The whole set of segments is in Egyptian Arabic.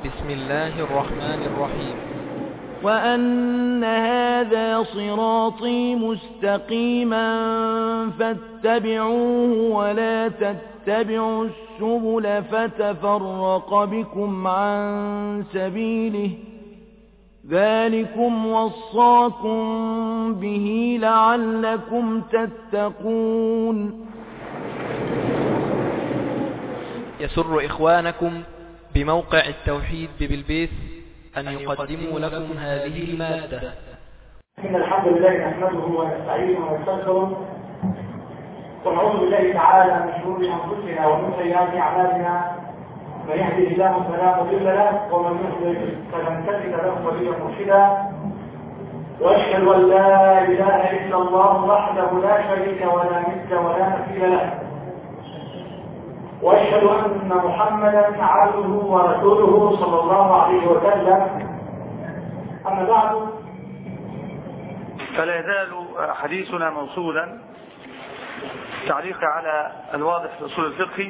بسم الله الرحمن الرحيم وأن هذا صراطي مستقيما فاتبعوه ولا تتبعوا السبل فتفرق بكم عن سبيله ذلكم وصاكم به لعلكم تتقون يسر إخوانكم بموقع التوحيد ببلبيس أن يقدموا لكم هذه المادة إن الحمد لله نحمده ونستعينه ونستغفره ونعوذ بالله تعالى من شرور أنفسنا ومن سيئات أعمالنا من يهده الله فلا مضل له ومن يضلل فلن تجد له وليا مرشدا واشهد ان لا اله الا الله وحده لا شريك ولا مثل ولا مثيل له واشهد ان محمدا عبده ورسوله صلى الله عليه وسلم اما بعد فلا يزال حديثنا موصولا تعليق على الواضح في اصول الفقه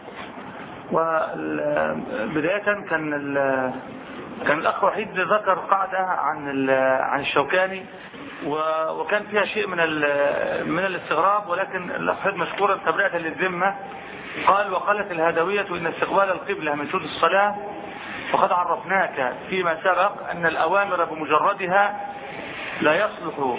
وبداية كان كان الأخ وحيد ذكر قاعدة عن عن الشوكاني وكان فيها شيء من من الاستغراب ولكن الأخ وحيد مشكورا تبرئة للذمة قال وقالت الهدوية إن استقبال القبلة من شروط الصلاة وقد عرفناك فيما سبق أن الأوامر بمجردها لا يصلح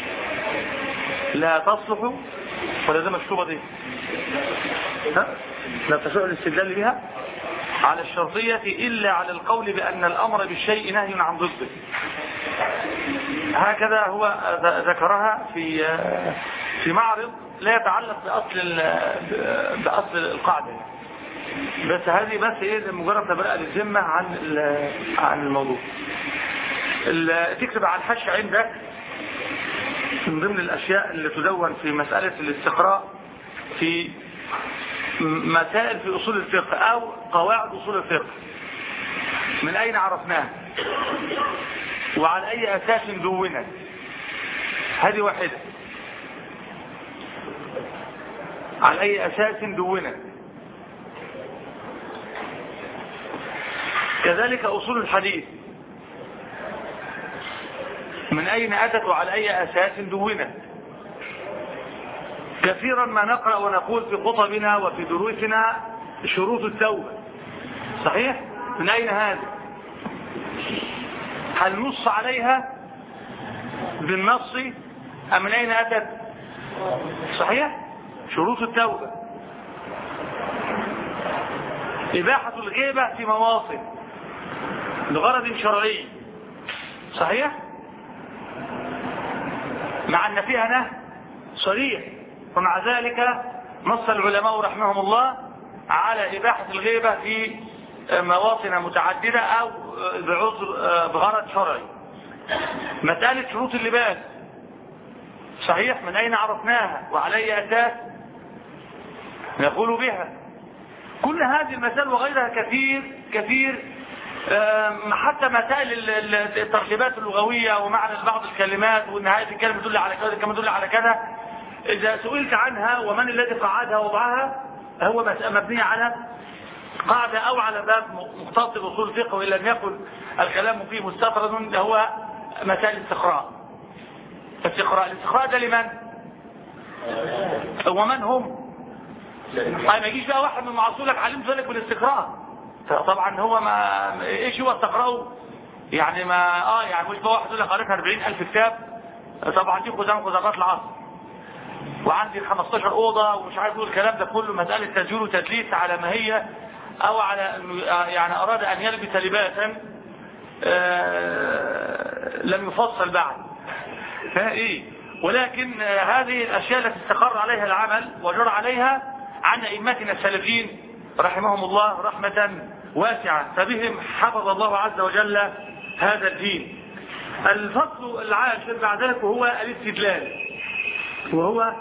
لا تصلح ولا زي مكتوبة دي ها؟ لا تشرع الاستدلال بها على الشرطية إلا على القول بأن الأمر بالشيء نهي عن ضده هكذا هو ذكرها في في معرض لا يتعلق بأصل بأصل القاعدة بس هذه بس ايه مجرد تبرئة للذمة عن عن الموضوع تكتب على الحش عندك من ضمن الأشياء اللي تدون في مسألة الاستقراء في مسائل في أصول الفقه أو قواعد أصول الفقه من أين عرفناها وعلى أي أساس دونت هذه واحدة على أي أساس دونت كذلك أصول الحديث من أين أتت وعلى أي أساس دونت كثيرا ما نقرأ ونقول في خطبنا وفي دروسنا شروط التوبة صحيح؟ من أين هذا؟ هل نص عليها بالنص أم من أين أتت؟ صحيح؟ شروط التوبة إباحة الغيبة في مواطن لغرض شرعي صحيح؟ مع أن فيها نهي صريح ومع ذلك نص العلماء رحمهم الله على إباحة الغيبة في مواطن متعددة أو بعذر بغرض شرعي مسألة شروط اللباس صحيح من أين عرفناها وعلى أي أساس نقول بها كل هذه المسائل وغيرها كثير كثير حتى مسائل التركيبات اللغوية ومعنى بعض الكلمات وان هذه الكلمة تدل على كذا الكلمة تدل على كذا إذا سئلت عنها ومن الذي قعدها وضعها هو مبنية على قاعدة أو على باب مختص بأصول الفقه وإن لم يكن الكلام فيه مستطرد هو مسائل الاستقراء الاستقراء الاستقراء ده لمن؟ ومن هم؟ طيب ما يجيش بقى واحد من معصولك علمت ذلك بالاستقراء طبعا هو ما ايش هو استقرأه يعني ما اه يعني مش بقى واحد يقول لك قريت 40000 كتاب طبعا دي خزان خزانات العصر وعندي 15 أوضة ومش عارف اقول الكلام ده كله مسألة تزوير وتدليس على ما هي أو على يعني أراد أن يلبس لباسا لم يفصل بعد ايه ولكن هذه الأشياء التي استقر عليها العمل وجر عليها عن أئمتنا السلفيين رحمهم الله رحمة واسعة فبهم حفظ الله عز وجل هذا الدين الفصل العاشر بعد ذلك هو الاستدلال وهو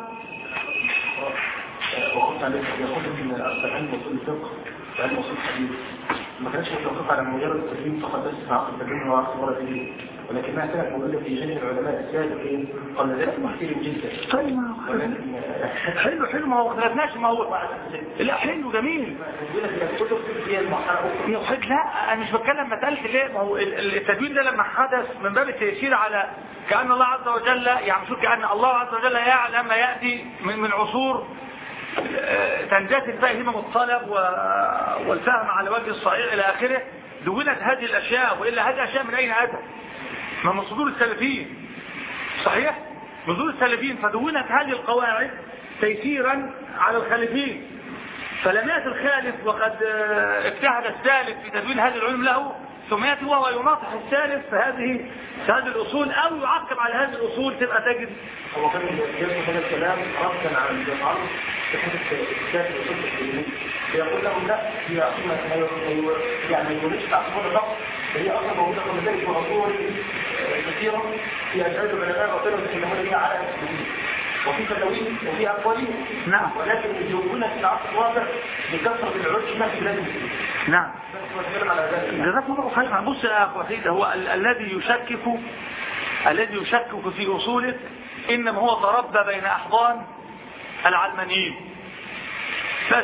وقلت عليه يقول ان علم اصول الفقه وعلم اصول الحديث ما كانش متوقف على مجرد التدريب فقط بس في عقد التدريب وعقد ولا فيه ولكنها كانت موجودة في جميع العلماء السابقين قبل ذلك محترم جدا طيب ما هو ولكن حلو حلو ما هو اختلفناش ما هو لا حلو جميل موجودة في الكتب هي المرحلة أخرى يا أخي لا انا مش بتكلم مساله ليه ما هو ال- ال- التدوين ده لما حدث من باب التيسير على كان الله عز وجل يعني شوف كان الله عز وجل يعلم ما ياتي من من عصور آه، تنجسد فيها همم الطلب و- والفهم على وجه الصحيح الى اخره دونت هذه الاشياء والا هذه الاشياء من اين اتت؟ ما من صدور السلفيين صحيح؟ من صدور السلفيين فدونت هذه القواعد تيسيرا على الخالفين فلم يأتي الخالف وقد آه، اجتهد السالف في تدوين هذه العلوم له ثم يأتي وهو يناصح السالف في هذه في هذه الأصول أو يعقب على هذه الأصول تبقى تجد هو كان يذكر هذا الكلام ردا على الجمعة بحيث إثبات الأصول التكوينية يقول لهم لا هي أصلا يعني يونس تعصبون الضغط هي أصلا موجودة قبل ذلك في عصور كثيرة في أجهاد العلماء وغيرهم يتكلمون بها على التكوين وفي فتاوين وفي أقوالين نعم. ولكن يجوبون في العصر الواقع بكثرة العجمة في بلاد المسلمين نعم بس نتكلم على ذلك جزاكم الله خيرا بص يا أخو وحيد هو ال الذي يشكك الذي يشكك في أصوله إنما هو تربى بين أحضان العلمانيين بس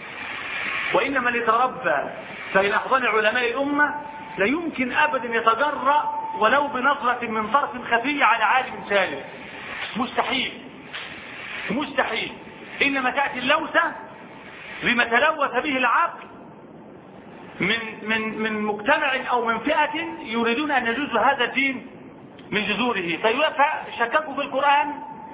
وإنما اللي تربى بين أحضان علماء الأمة لا يمكن أبدا يتجرأ ولو بنظرة من طرف خفي على عالم سالم مستحيل مستحيل إنما تأتي اللوثة بما تلوث به العقل من من من مجتمع او من فئه يريدون ان يجوزوا هذا الدين من جذوره فشككوا في القران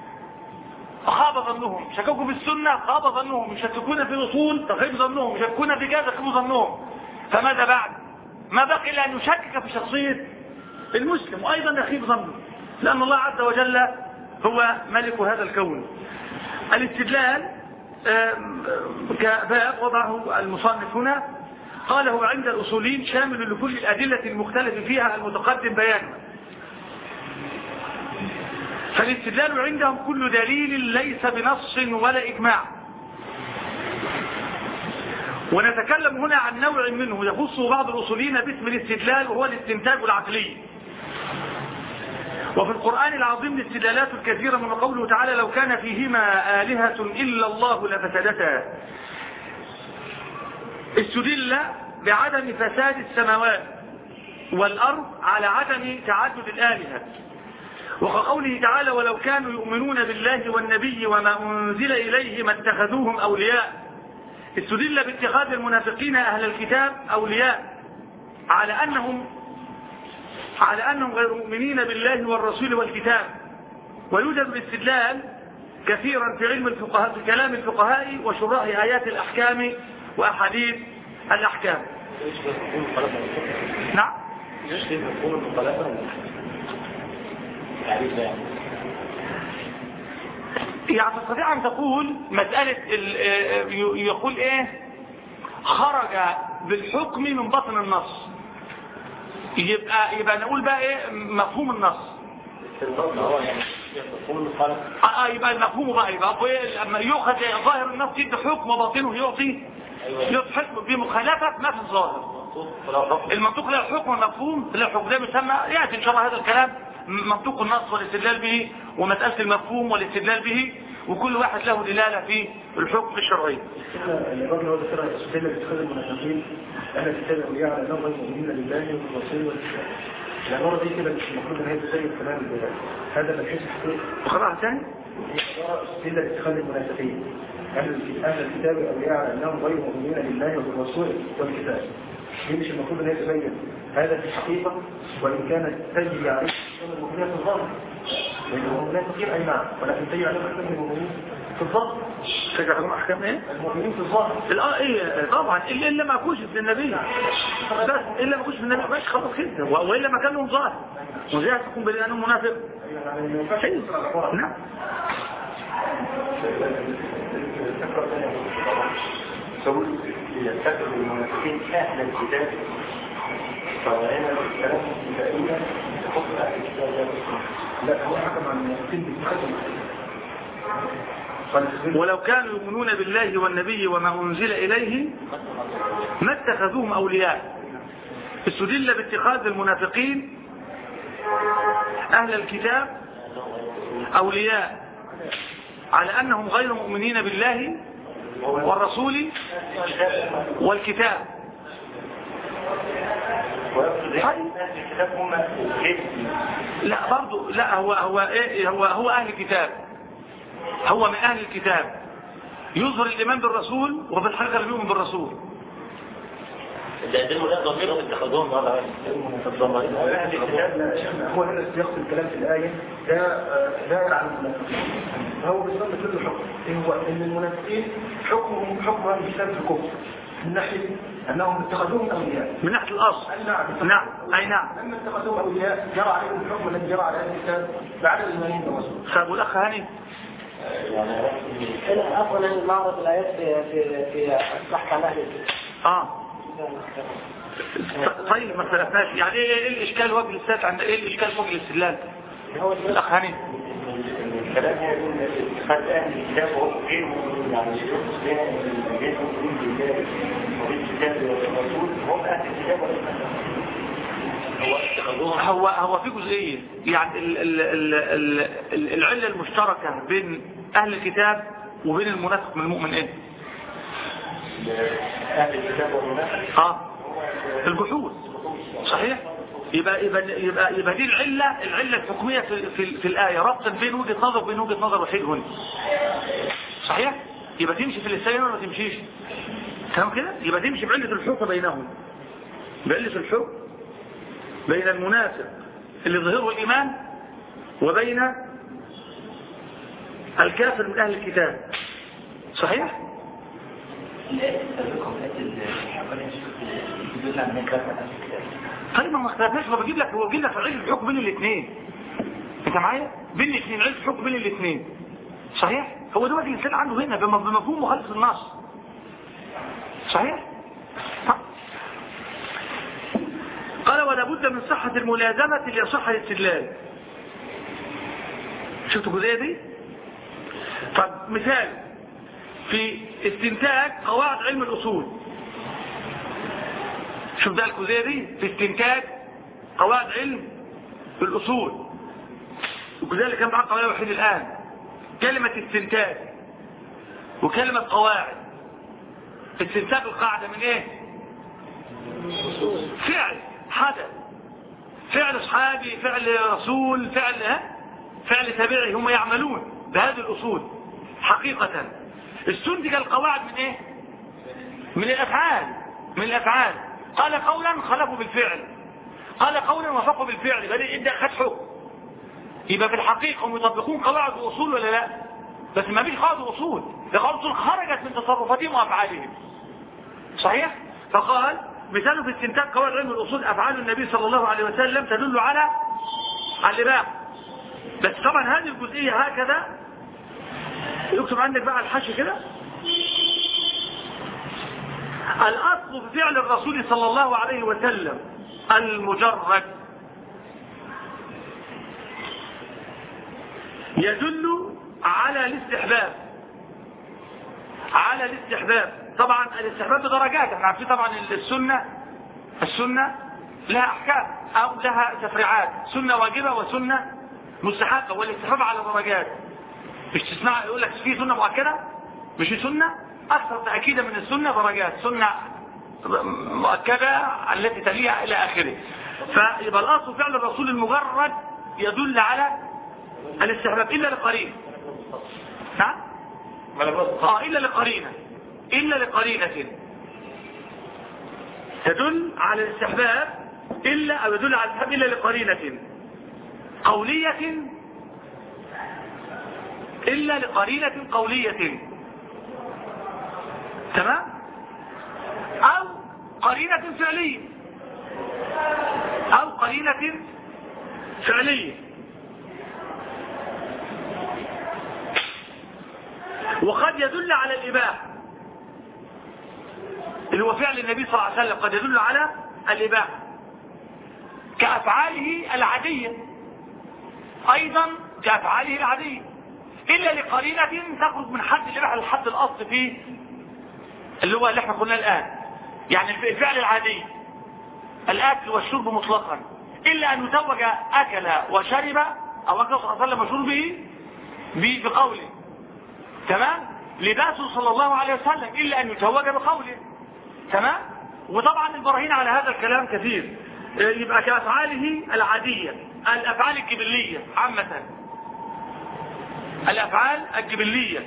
خاب ظنهم شككوا في السنه خاب ظنهم يشككون في الاصول تخيب ظنهم يشككون في كذا خيب ظنهم فماذا بعد ما بقي الا ان يشكك في شخصيه المسلم وايضا يخيب ظنه لان الله عز وجل هو ملك هذا الكون الاستدلال آم، كباب وضعه المصنف هنا قاله عند الأصولين شامل لكل الأدلة المختلف فيها المتقدم بيانها فالاستدلال عندهم كل دليل ليس بنص ولا إجماع ونتكلم هنا عن نوع منه يخصه بعض الأصولين باسم الاستدلال وهو الاستنتاج العقلي وفي القرآن العظيم الاستدلالات الكثيرة من قوله تعالى لو كان فيهما آلهة إلا الله لفسدتا استدل بعدم فساد السماوات والأرض على عدم تعدد الآلهة وكقوله تعالى ولو كانوا يؤمنون بالله والنبي وما أنزل إليه ما اتخذوهم أولياء استدل باتخاذ المنافقين أهل الكتاب أولياء على أنهم على أنهم غير مؤمنين بالله والرسول والكتاب ويوجد الاستدلال كثيرا في علم الفقهاء في كلام الفقهاء وشراح آيات الأحكام وأحاديث الأحكام نعم يشتري مفهوم المخالفة تعريف يعني يعني تستطيع أن تقول مسألة ال- آه، ي- يقول إيه خرج بالحكم من بطن النص يبقى يبقى نقول بقى إيه مفهوم النص النظر هو يعني مفهوم المخالفة آه آه، يبقى المفهوم بقى يبقى هو إيه؟ لما يؤخذ ظاهر النص يدي حكم وباطنه يعطي يعطي حكم بمخالفة ما في الظاهر ولو حكم المنطوق له حكم المفهوم له حكم ده يسمى ياتي ان شاء الله هذا الكلام منطوق النص والاستدلال به ومساله المفهوم والاستدلال به وكل واحد له دلاله في الحكم الشرعي. الراجل هو ذكر الأسئلة باتخاذ المنافقين أهل الكتاب أولياء على أنهم غير مؤمنين لله والرسول والكتاب. يعني المرة دي كده مش المفروض إن هي تسيب الكلام ده. هذا من حيث الحقيقة وقراءة ثاني أسئلة باتخاذ المنافقين أهل الك- أهل الكتاب أولياء على أنهم غير مؤمنين لله وبالرسول والكتاب. دي مش المفروض إن هي تبين هذا في الحقيقة وإن كانت تجري عليه المؤمنين في الظاهر. لأن المنافقين أي نعم ولكن تجري عليهم أحكام المؤمنين في الظاهر. ترجع لهم احكام ايه؟ المؤمنين في الظاهر اه ايه طبعا الا الا ما كوش في النبي بس الا ما كوش في النبي بس خلاص كده و- والا ما كان لهم ظاهر وزي تكون بانه منافق يعني ما ينفعش يسمع القرآن. نعم سووا يتخذ المنافقين أهل الكتاب فهنا الكلام تقريبا يحط أهل الكتاب لا هو حكم عن المنافقين باتخاذهم قال ولو كانوا يؤمنون بالله والنبي وما أنزل إليه ما اتخذوهم أولياء استدل باتخاذ المنافقين أهل الكتاب أولياء على أنهم غير مؤمنين بالله والرسول والكتاب طيب. لا برضو لا هو هو ايه هو هو اهل الكتاب هو من اهل الكتاب يظهر الايمان بالرسول وفي الحقيقه لا يؤمن بالرسول ده ده المناسبة ضميرهم اتخذوهم مرة هو هنا سياق الكلام في الآية ده آه، دائر عن المنافقين فهو بيصل كل حكم إيه هو ان المنافقين حكمهم حكم اهل الكتاب في الكفر من ناحية انهم اتخذوهم اولياء من ناحيه الاصل نعم نعم اي نعم لما اتخذوهم اولياء جرى عليهم الحكم الذي جرى على اهل الكتاب بعد الايمان بالرسول طب والاخ هاني هنا عفوا أن معرض الآيات في في في البحث عن أهل الكتاب. اه طيب ما اختلفناش يعني ايه إيه الاشكال وجه الاستدلال عند ايه الاشكال وجه الاستدلال هو الاخ هاني الكلام يقول اتخاذ اهل الكتاب وهم غير مؤمنين يعني يقصد بها ان غير مؤمنين بالله وبالكتاب والرسول هم اهل الكتاب والرسول هو اتخذوهم هو هو في جزئيه يعني ال ال ال ال ال العله المشتركه بين اهل الكتاب وبين المنافق من المؤمن ايه اهل الكتاب والمنافق اه الجحود صحيح يبقى يبقى يبقى, يبقى دي العله العله الحكميه في في, في الايه ربطا بين وجهه نظر وبين وجهه نظر وحيد هنا صحيح يبقى تمشي في اللسان ولا ما تمشيش تمام كده يبقى تمشي بعله الحكم بينهم بعله الحكم بين المنافق اللي ظهره الايمان وبين الكافر من اهل الكتاب صحيح طيب ما اختلفناش ما بجيب لك هو بجيب لك علم الحكم بين الاثنين انت معايا بين الاثنين علم الحكم بين الاثنين صحيح هو ده وجه الانسان عنده هنا بم- بمفهوم مخالف النص صحيح ها. قال ولا بد من صحة الملازمة لصحة الاستدلال شفتوا الجزئية دي طب مثال في استنتاج قواعد علم الأصول شوف ده الجزئية دي في استنتاج قواعد علم الأصول الجزئية اللي كان معاك قواعد الوحيد الآن كلمة استنتاج وكلمة قواعد استنتاج القاعدة من ايه فعل حدث فعل اصحابي فعل رسول فعل ها فعل تابعي هم يعملون بهذه الأصول حقيقة استنتج القواعد من ايه من الافعال من الافعال قال قولا خلفوا بالفعل قال قولا وفقوا بالفعل يبقى ده خد حكم يبقى في الحقيقة هم يطبقون قواعد واصول ولا لا بس ما فيش قواعد واصول ده قواعد واصول خرجت من تصرفاتهم وافعالهم صحيح فقال مثاله في استنتاج قواعد علم الاصول افعال النبي صلى الله عليه وسلم تدل على على الاباحه بس طبعا هذه الجزئيه هكذا يكتب عندك بقى الحش كده الأصل في فعل الرسول صلى الله عليه وسلم المجرد يدل على الاستحباب على الاستحباب طبعا الاستحباب بدرجات احنا عارفين طبعا السنة السنة لها احكام او لها تفريعات سنة واجبة وسنة مستحبة والاستحباب على درجات مش تسمع يقول لك في سنة مؤكدة مش في سنة أكثر تأكيدا من السنة درجات سنة مؤكدة التي تليها إلى آخره فيبقى الأصل فعل الرسول المجرد يدل على الاستحباب إلا لقرينة نعم آه إلا لقرينة إلا لقرينة تدل على الاستحباب إلا أو يدل على الاستحباب إلا لقرينة قولية إلا لقرينة قولية تمام أو قرينة فعلية أو قرينة فعلية وقد يدل على الإباحة اللي هو فعل النبي صلى الله عليه وسلم قد يدل على الإباحة كأفعاله العادية أيضا كأفعاله العادية إلا لقرينة تخرج من حد الإباحة لحد الأصل فيه اللي هو اللي احنا قلناه الآن يعني الفعل العادي الأكل والشرب مطلقا إلا أن يتوج أكل وشرب أو أكل صلى الله عليه وسلم وشربه ب- بقوله تمام لباسه صلى الله عليه وسلم إلا أن يتوج بقوله تمام وطبعا البراهين على هذا الكلام كثير آه، يبقى كأفعاله العادية الأفعال الجبلية عامة الأفعال الجبلية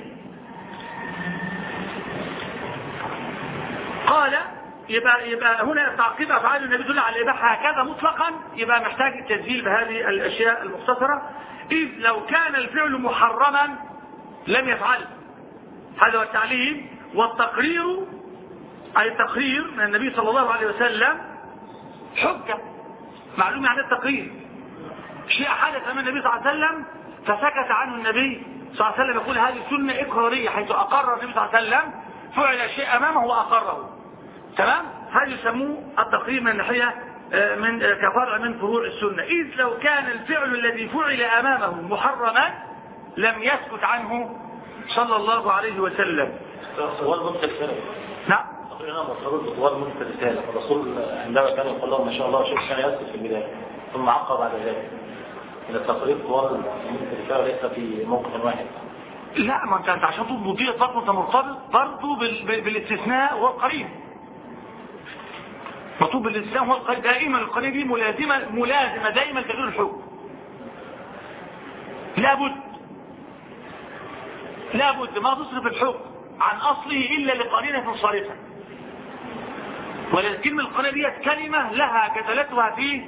قال يبقى يبقى هنا تعقيب افعال النبي تدل على الاباحه هكذا مطلقا يبقى محتاج التسجيل بهذه الاشياء المختصره اذ لو كان الفعل محرما لم يفعل هذا هو التعليم والتقرير اي التقرير من النبي صلى الله عليه وسلم حجه معلوم يعني التقرير شيء حدث من النبي صلى الله عليه وسلم فسكت عنه النبي صلى الله عليه وسلم يقول هذه سنه اقراريه حيث اقر النبي صلى الله عليه وسلم فعل شيء امامه واقره تمام هذا يسموه التقرير من ناحيه آه، من آه، كفرع من فروع السنه اذ لو كان الفعل الذي فعل امامه محرما لم يسكت عنه صلى الله عليه وسلم طوال مدة السنة نعم تقريبا مرتبط بطوال مدة الرسالة الرسول عندما كان يقول لهم ما شاء الله شيخ كان يسكت في البداية ثم عقب على ذلك إن التقرير طوال مدة الرسالة ليس في موقف واحد لا ما انت انت عشان تضبط دي برضه انت مرتبط برضه بال... بال- بالاستثناء والقريب مطلوب بالاستثناء هو القريب دائما القريب دي ملازمه ملازمه دائما تغيير الحكم لابد لابد ما تصرف الحكم عن اصله الا لقرينه صارفه ولكن القرينه ديت كلمه لها كتلتها في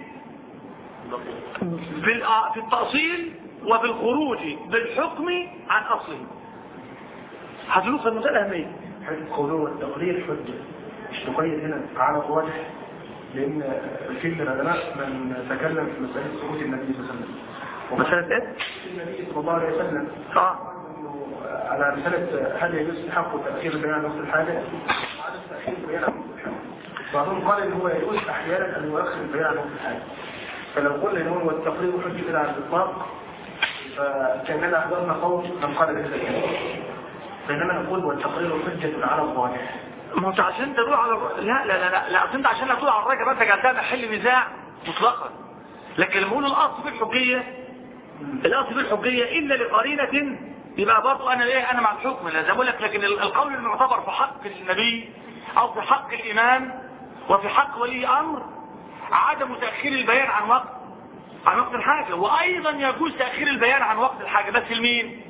في الأ- في التأصيل وفي الخروج بالحكم عن أصله هتلوك المسألة أهمية حته قوله والتقرير حجة مش تقيد هنا على الراجح لأن في من العلماء من تكلم في مسألة سقوط النبي صلى الله عليه وسلم مسألة إيه؟ النبي صلى الله عليه وسلم آه إنه على مسألة هل يجوز استحق تأخير البيان عن وقت الحاجة؟ عدم تأخير البيان عن وقت الحاجة. بعضهم قال إن هو يجوز أحيانا أن يؤخر البيان عن وقت الحاجة. فلو قلنا إن هو التقرير حجة على الإطلاق فكأننا أحضرنا قول من قال بهذا الكلام. بينما نقول والتقرير حجة على الراجح. ما انت عشان تدور على الر- لا لا لا لا, لا أصل انت عشان تدور على الراجل انت جعلتها محل نزاع مطلقا لكن لما نقول الاصل في الحجيه الاصل في الحجيه الا لقرينه يبقى برضه انا ايه انا مع الحكم لا زي ما بقول لك لكن ال- القول المعتبر في حق النبي او في حق الامام وفي حق ولي امر عدم تاخير البيان عن وقت عن وقت الحاجه وايضا يجوز تاخير البيان عن وقت الحاجه بس لمين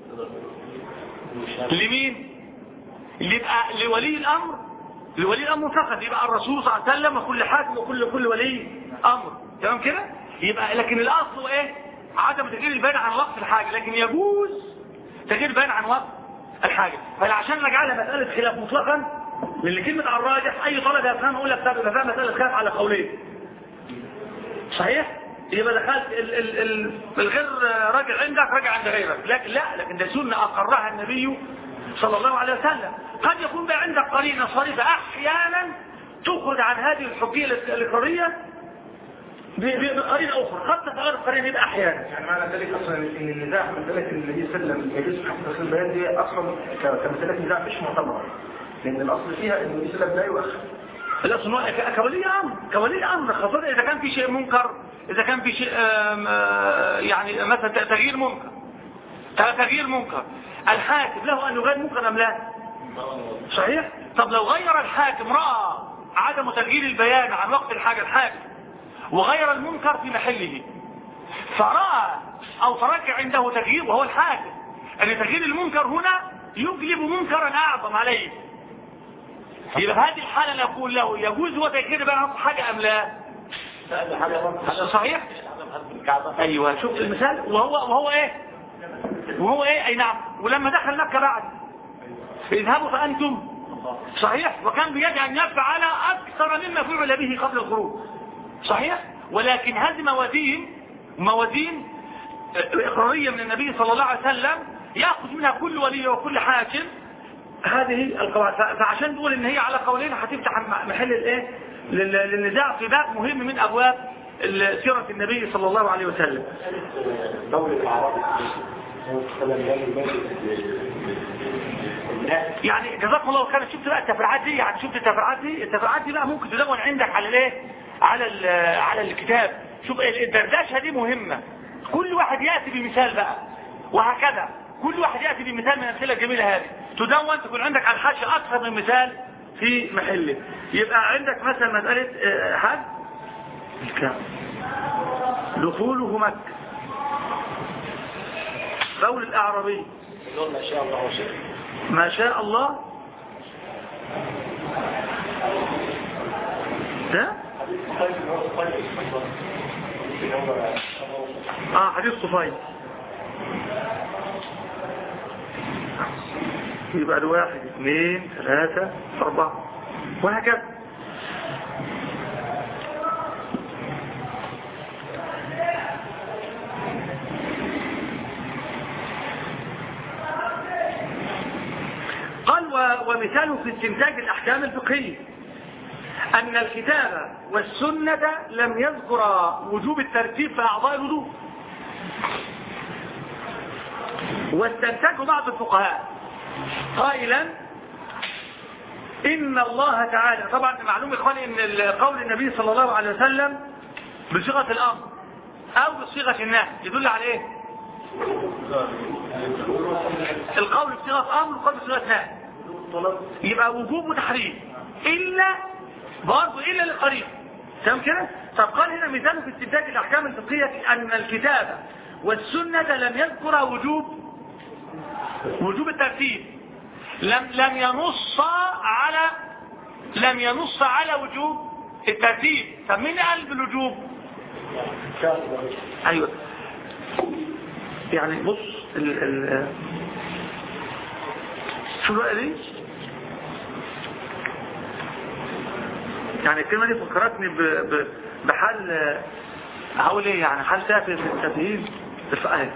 لمين اللي يبقى لولي الامر لولي الامر فقط يبقى الرسول صلى الله عليه وسلم وكل حاكم وكل كل ولي امر تمام كده يبقى لكن الاصل ايه عدم تغيير البيان عن وقت الحاجه لكن يجوز تغيير البيان عن وقت الحاجه فعشان نجعلها مساله خلاف مطلقا لان كلمه على الراجح اي طالب يفهم يقول لك طب يبقى فاهم مساله خلاف على قولين صحيح يبقى دخلت ال ال ال الغير راجع عندك راجع عند غيرك لكن لا لكن ده سنه اقرها النبي صلى الله عليه وسلم قد يكون بقى عندك قرينه صارفه احيانا تخرج عن هذه الحجيه الاقراريه ب- ب- بقرينه اخرى قد تتغير القرينه دي احيانا يعني معنى ذلك اصلا ان النزاع مساله ان النبي صلى الله عليه وسلم يجوز حق تاخير البيان دي اصلا ك- كمساله نزاع مش معتبره لان الاصل فيها ان النبي صلى الله عليه وسلم لا يؤخر الاصل هو ك- كولي امر كولي امر خاصه اذا كان في شيء منكر اذا كان في شيء آم، آه، يعني مثلا تغيير منكر تغيير منكر الحاكم له ان يغير منكر ام لا صحيح طب لو غير الحاكم راى عدم تغيير البيان عن وقت الحاجه الحاكم وغير المنكر في محله فراى او ترك عنده تغيير وهو الحاكم ان تغيير المنكر هنا يجلب منكرا اعظم عليه يبقى في هذه الحالة نقول له يجوز هو تأخير بقى عن حاجة أم لا لا حاجة هذا صحيح عدم هدم الكعبة أيوة شوف المثال وهو وهو إيه وهو إيه أي نعم ولما دخل مكة بعد اذهبوا فأنتم صحيح وكان بيد أن يفعل أكثر مما فعل به قبل الخروج صحيح ولكن هذه موازين موازين إقرارية من النبي صلى الله عليه وسلم يأخذ منها كل ولي وكل حاكم هذه القواعد ف- فعشان تقول ان هي على قولين هتفتح م- محل الايه لل- للنزاع في باب مهم من ابواب ال- سيرة النبي صلى الله عليه وسلم دولة العرب يعني جزاكم الله خيرا شفت بقى التفريعات دي يعني شفت التفريعات دي التفريعات دي بقى ممكن تدون عندك على الايه على ال- على الكتاب شوف الدردشه دي مهمه كل واحد ياتي بمثال بقى وهكذا كل واحد ياتي بمثال من الامثله الجميله هذه تدون تكون عندك على الحاشيه اكثر من مثال في محله يبقى عندك مثلا مساله آه، حد الكعبة دخوله مكه قول الاعرابي يقول ما شاء الله وشيء ما شاء الله ده اه حديث صفين يبقى الواحد اثنين ثلاثة أربعة وهكذا قال و- ومثاله في استنتاج الأحكام الفقهية أن الكتاب والسنة لم يذكر وجوب الترتيب في أعضاء الوضوء واستنتجه بعض الفقهاء قائلا إن الله تعالى طبعا معلوم إخواني إن ال- قول النبي صلى الله عليه وسلم بصيغة الأمر أو بصيغة النهي يدل على إيه؟ القول بصيغة أمر والقول بصيغة نهي يبقى وجوب وتحريم إلا برضه إلا للقريب تمام كده؟ طب قال هنا مثال في استنتاج الأحكام الفقهية أن الكتاب والسنة لم يذكر وجوب وجوب الترتيب لم لم ينص على لم ينص على وجوب الترتيب طب مين قال بالوجوب ايوه يعني بص ال ال شو الورقه دي يعني الكلمه دي فكرتني ب ب بحل هقول ايه يعني حل تافه في التفهيم الفقه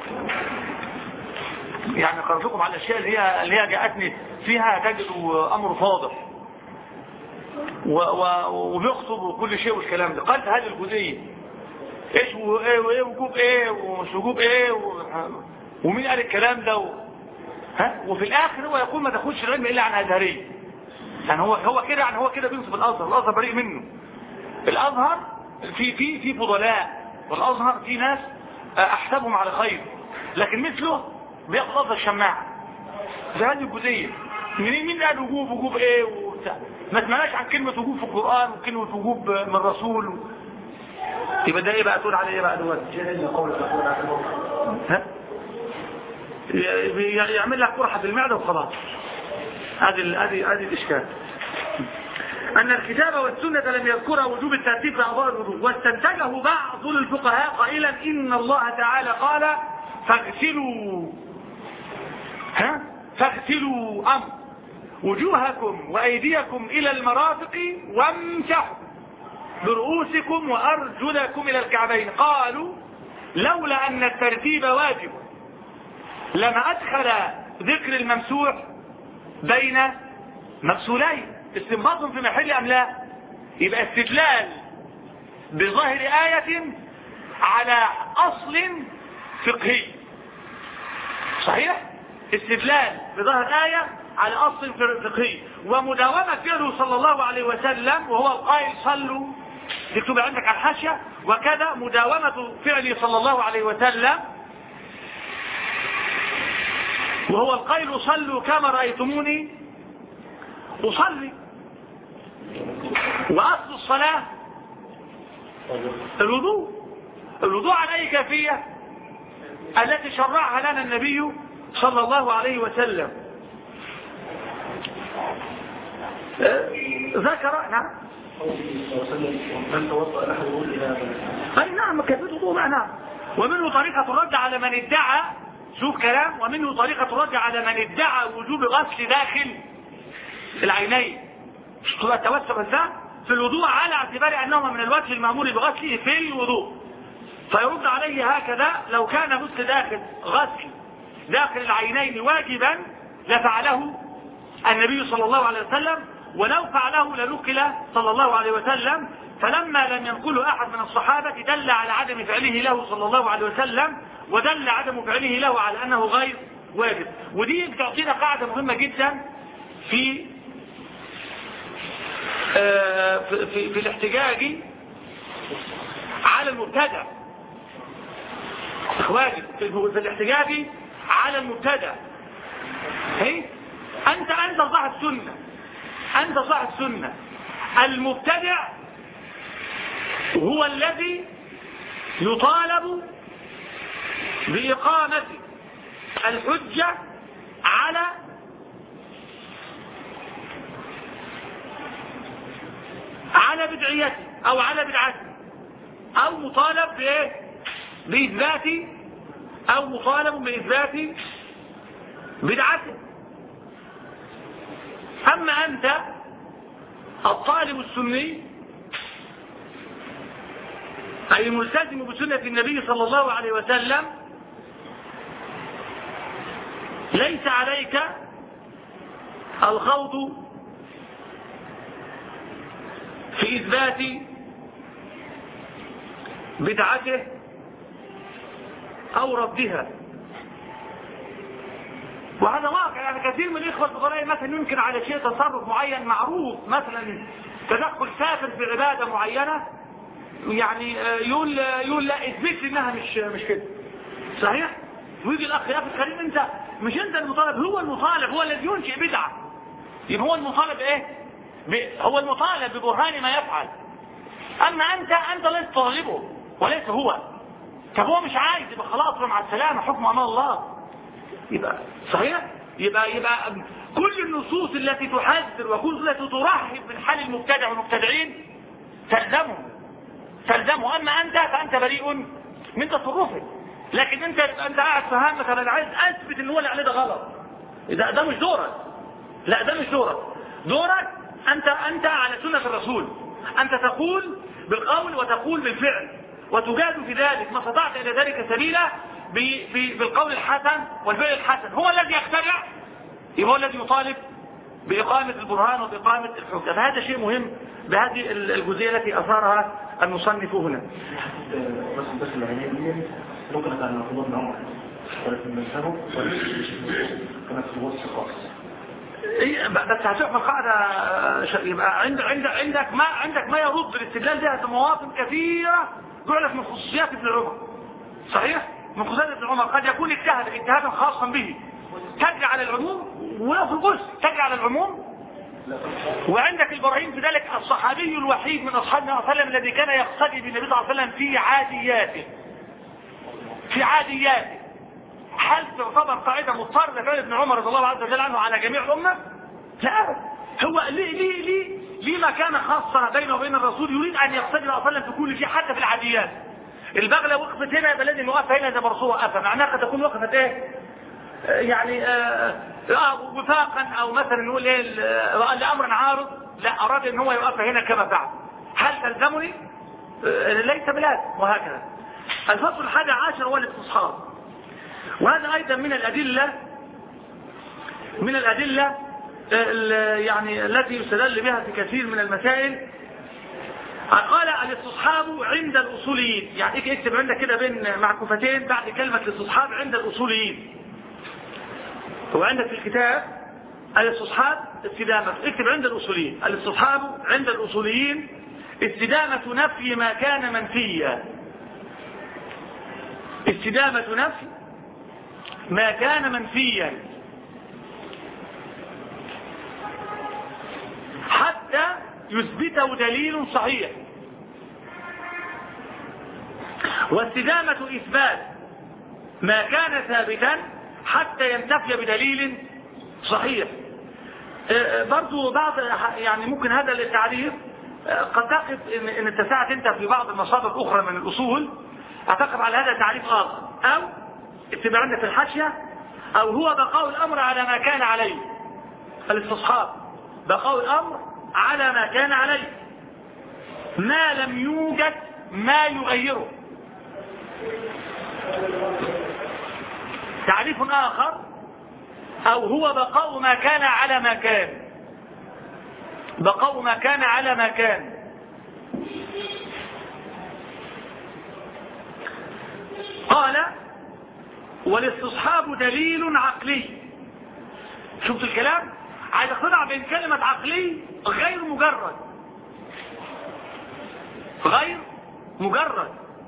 يعني قرأتكم على الأشياء اللي هي اللي هي جاءتني فيها تجد أمر فاضح و و وبيخطب وكل شيء والكلام ده قالت هذه الجزئية ايش وايه وايه وجوب ايه ومش وجوب ايه و... ومين قال الكلام ده و... ها وفي الاخر هو يقول ما تاخدش العلم الا عن ازهريه يعني هو هو كده يعني هو كده بينصب الازهر الازهر بريء منه الازهر في في في فضلاء والازهر في ناس احسبهم على خير لكن مثله بياخد لفظ الشماعة ده هذه الجزئية منين مين قال وجوب وجوب ايه وبتاع ما سمعناش عن كلمة وجوب في القرآن وكلمة وجوب من الرسول و... يبقى ده ايه بقى تقول عليه ايه بقى دلوقتي ها ي- يعمل لك قرحة في المعدة وخلاص هذه ال- هذه هذه الاشكال أن الكتاب والسنة لم يذكر وجوب الترتيب في أعضاء الوضوء واستنتجه بعض الفقهاء قائلا إن الله تعالى قال فاغسلوا ها فاغسلوا أمر وجوهكم وأيديكم إلى المرافق وامسحوا برؤوسكم وأرجلكم إلى الكعبين قالوا لولا أن الترتيب واجب لما أدخل ذكر الممسوح بين مغسولين استنباط في محل أم لا يبقى استدلال بظاهر آية على أصل فقهي صحيح استدلال بظاهر آية على أصل فقهي ومداومة فعله صلى الله عليه وسلم وهو القائل صلوا تكتب عندك على الحاشية وكذا مداومة فعله صلى الله عليه وسلم وهو القائل صلوا كما رأيتموني أصلي وأصل الصلاة الوضوء الوضوء عن أي كيفية التي شرعها لنا النبي صلى الله عليه وسلم آه، ذكر نعم من توضأ أحد يقول إلى أي نعم كيفية الوضوء بقى نعم ومنه طريقة الرد على من ادعى شوف كلام ومنه طريقة الرد على من ادعى وجوب غسل داخل العينين شوف التوسع ازاي في الوضوء على اعتبار انهما من الوجه المامور بغسله في الوضوء فيرد عليه هكذا لو كان غسل داخل غسل داخل العينين واجبا لفعله النبي صلى الله عليه وسلم ولو فعله لنقل صلى الله عليه وسلم فلما لم ينقله أحد من الصحابة دل على عدم فعله له صلى الله عليه وسلم ودل عدم فعله له على أنه غير واجب ودي بتعطينا قاعدة مهمة جدا في آه، في, في, في الاحتجاج على على المبتدع واجب في الاحتجاج على المبتدع هي انت انت صاحب سنه انت صاحب سنه المبتدع هو الذي يطالب بإقامة الحجة على على بدعيته أو على بدعته أو مطالب بإيه؟ بإثبات أو مطالب بإثبات بدعته أما أنت الطالب السني أي الملتزم بسنة النبي صلى الله عليه وسلم ليس عليك الخوض في إثبات بدعته أو ردها وهذا واقع يعني كثير من الإخوة الفضلاء مثلا يمكن على شيء تصرف معين معروف مثلا تدخل سافر في عبادة معينة يعني يقول يقول لا اثبت لي انها مش مش كده صحيح ويجي الاخ يا اخي الكريم انت مش انت المطالب هو المطالب هو الذي ينشئ بدعه يبقى هو المطالب ايه هو المطالب ببرهان ما يفعل اما انت انت لست طالبه وليس هو طب هو مش عايز يبقى خلاص مع السلامه حكم امام الله يبقى صحيح يبقى يبقى كل النصوص التي تحذر وكل التي ترحب من حال المبتدع والمبتدعين تلزمه تلزمه اما انت فانت بريء من تصرفه لكن انت انت قاعد فهمك مثلا انا عايز اثبت ان هو اللي عليه ده غلط ده ده مش دورك لا ده مش دورك دورك انت انت على سنه الرسول انت تقول بالقول وتقول بالفعل وتجاد في ذلك ما استطعت الى ذلك سبيلا بالقول الحسن والفعل الحسن هو الذي يخترع يبقى هو الذي يطالب بإقامة البرهان وبإقامة الحجة فهذا شيء مهم بهذه الجزئية التي أثارها المصنف هنا بس بس العينين ممكن أن نقول ابن عمر ولكن مذهبه كانت في الوصف الخاص إيه بس هتشوف القاعدة يبقى عند عند عندك ما عندك ما يرد الاستدلال ده في مواطن كثيرة جعلت من خصوصيات ابن عمر صحيح؟ من خصوصيات ابن عمر قد يكون اجتهد اجتهادا خاصا به تجري على العموم ولو في الجزء تجري على العموم وعندك البراهين في ذلك الصحابي الوحيد من اصحاب النبي صلى الله عليه وسلم الذي كان يقتدي بالنبي صلى الله عليه وسلم في عادياته في عادياته هل تعتبر قاعده مضطرده فعل ابن عمر رضي الله عز وجل عنه على جميع الامه؟ لا هو ليه ليه ليه ليه مكانه خاصه بينه وبين الرسول يريد ان يقتدي صلى الله عليه وسلم في كل شيء حتى في العاديات البغله وقفت هنا يبقى لازم يوقفها هنا زي ما الرسول وقفها معناها قد تكون وقفت ايه؟ يعني آه آه وفاقا او مثلا نقول ايه لامر عارض لا اراد ان هو يوقف هنا كما فعل هل تلزمني آه ليس بلازم وهكذا الفصل الحادي عشر هو الاستصحاب وهذا ايضا من الادله من الادله يعني التي يستدل بها في كثير من المسائل قال الاستصحاب عند الاصوليين يعني اكتب عندك كده بين معكوفتين بعد كلمه الاستصحاب عند الاصوليين وعندك في الكتاب الاستصحاب استدامة اكتب عند الأصوليين الاستصحاب عند الأصوليين استدامة نفي ما كان منفيا استدامة نفي ما كان منفيا حتى يثبته دليل صحيح واستدامة إثبات ما كان ثابتا حتى ينتفي بدليل صحيح برضو بعض يعني ممكن هذا التعريف قد تقف ان, إن اتسعت انت في بعض المصادر الاخرى من الاصول هتقف على هذا التعريف اخر او اكتب عندك في الحاشيه او هو بقاء الامر على ما كان عليه الاستصحاب بقاء الامر على ما كان عليه ما لم يوجد ما يغيره تعريف آخر أو هو بقاء ما كان على ما كان بقاء ما كان على ما كان قال والاستصحاب دليل عقلي شفت الكلام عايز اقتنع بين كلمة عقلي غير مجرد غير مجرد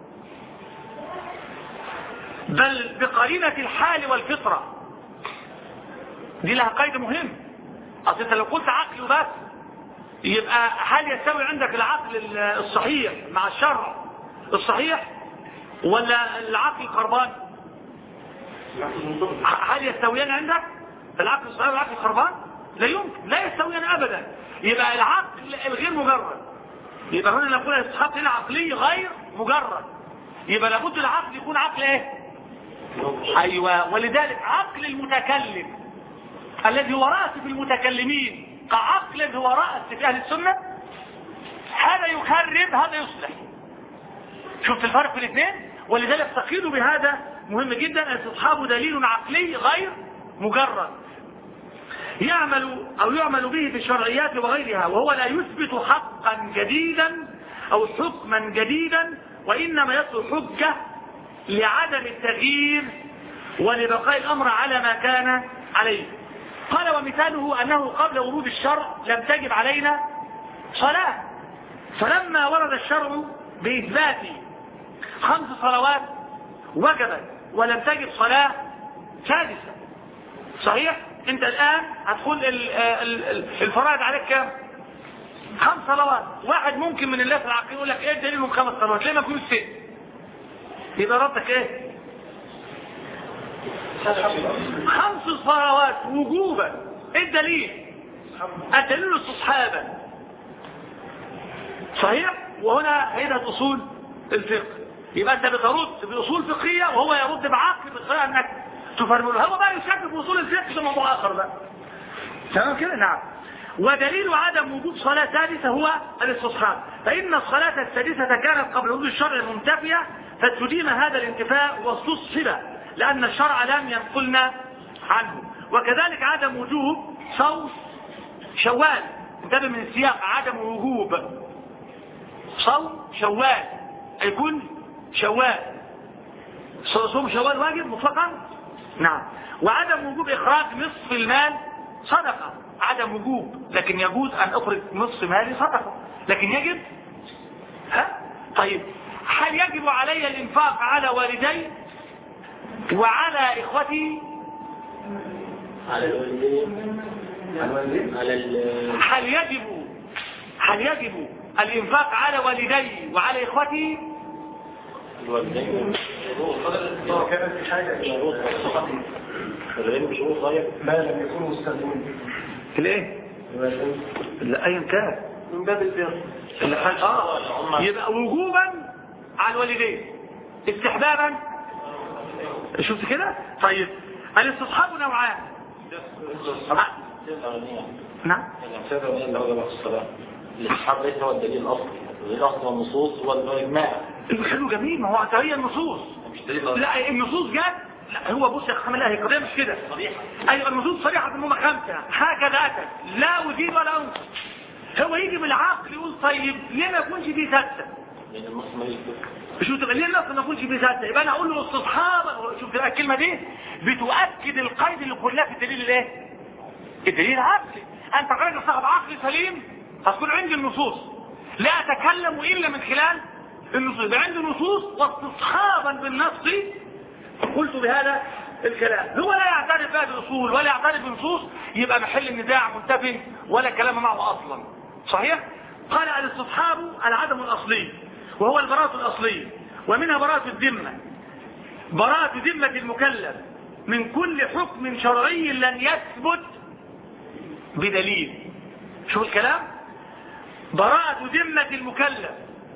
بل بقرينة الحال والفطرة دي لها قيد مهم اصل انت لو قلت عقل وبس يبقى هل يستوي عندك العقل الصحيح مع الشرع الصحيح ولا العقل الخربان هل يستويان عندك العقل الصحيح والعقل الخربان لا يمكن لا يستويان ابدا يبقى العقل الغير مجرد يبقى هنا نقول الاستحقاق هنا عقلي غير مجرد يبقى لابد العقل يكون عقل ايه ايوه ولذلك عقل المتكلم الذي هو رأس في المتكلمين كعقل هو رأس في اهل السنة هذا يخرب هذا يصلح شفت الفرق في الاثنين ولذلك تقيدوا بهذا مهم جدا ان استصحابه دليل عقلي غير مجرد يعمل او يعمل به في الشرعيات وغيرها وهو لا يثبت حقا جديدا او حكما جديدا وانما يصل حجة لعدم التغيير ولبقاء الامر على ما كان عليه قال ومثاله انه قبل ورود الشرع لم تجب علينا صلاة فلما ورد الشرع باثبات خمس صلوات وجبت ولم تجب صلاة سادسة صحيح انت الان هتقول الفرائض عليك كام خمس صلوات واحد ممكن من الناس العاقلين يقول لك ايه دليل من خمس صلوات ليه ما يكونش ست يبقى ردك ايه خمس صلوات وجوبا ايه الدليل الدليل استصحابا صحيح وهنا هنا اصول الفقه يبقى انت بترد باصول فقهيه وهو يرد بعقل بطريقه انك تفرمله هو بقى يشكك في اصول الفقه ده موضوع اخر بقى تمام كده نعم ودليل عدم وجود صلاة ثالثة هو الاستصحاب فإن الصلاة السادسة كانت قبل وجود الشرع منتفية فاستديم هذا الانتفاء واستصحب لأن الشرع لم ينقلنا عنه وكذلك عدم وجوب صوم شوال انتبه من السياق عدم وجوب صوم شوال يكون شوال صوم شوال واجب مطلقا نعم وعدم وجوب إخراج نصف المال صدقة عدم وجوب لكن يجوز أن أخرج نصف مالي صدقة لكن يجب ها طيب هل يجب علي الإنفاق على والدي وعلى إخوتي على الوالدين على ال هل يجب هل يجب الإنفاق على والدي وعلى إخوتي الوالدين إذا كانت في حاجة شروط الوالدين بشروط ضيق ما لم يكونوا مستلزمين الايه لا ايا كان من باب البر اللي حال اه يبقى وجوبا على الوالدين استحبابا شفت كده طيب الاستصحاب نوعان نعم السبب اللي هو جمع الصلاة الإصحاب ليس هو الدليل الأصلي الدليل الأصلي والنصوص هو الإجماع حلو جميل ما هو هي النصوص مش دليل أصلي لا النصوص جت لا هو بص يا خامل الله القضيه مش كده صريحة ايوه النصوص صريحه في هم خمسه هكذا اتت لا ازيد ولا انقص هو يجي بالعقل يقول طيب ليه ما يكونش فيه سته لأن النص ما يثبت شو تبقى ليه النص ما يكونش فيه سته يبقى انا اقول له استصحاب شوف بقى الكلمه دي بتؤكد القيد اللي كلها في الدليل الايه الدليل العقلي انت راجل صاحب عقل سليم هتكون عندي النصوص لا اتكلم الا من خلال النصوص يبقى عندي نصوص واستصحابا بالنص قلت بهذا الكلام هو لا يعترف بها بالاصول ولا يعترف بنصوص يبقى محل النزاع منتفي ولا كلام معه اصلا صحيح قال الاستصحاب العدم الاصلي وهو البراءة الاصلية ومنها براءة الذمة براءة ذمة المكلف من كل حكم شرعي لن يثبت بدليل شو الكلام براءة ذمة المكلف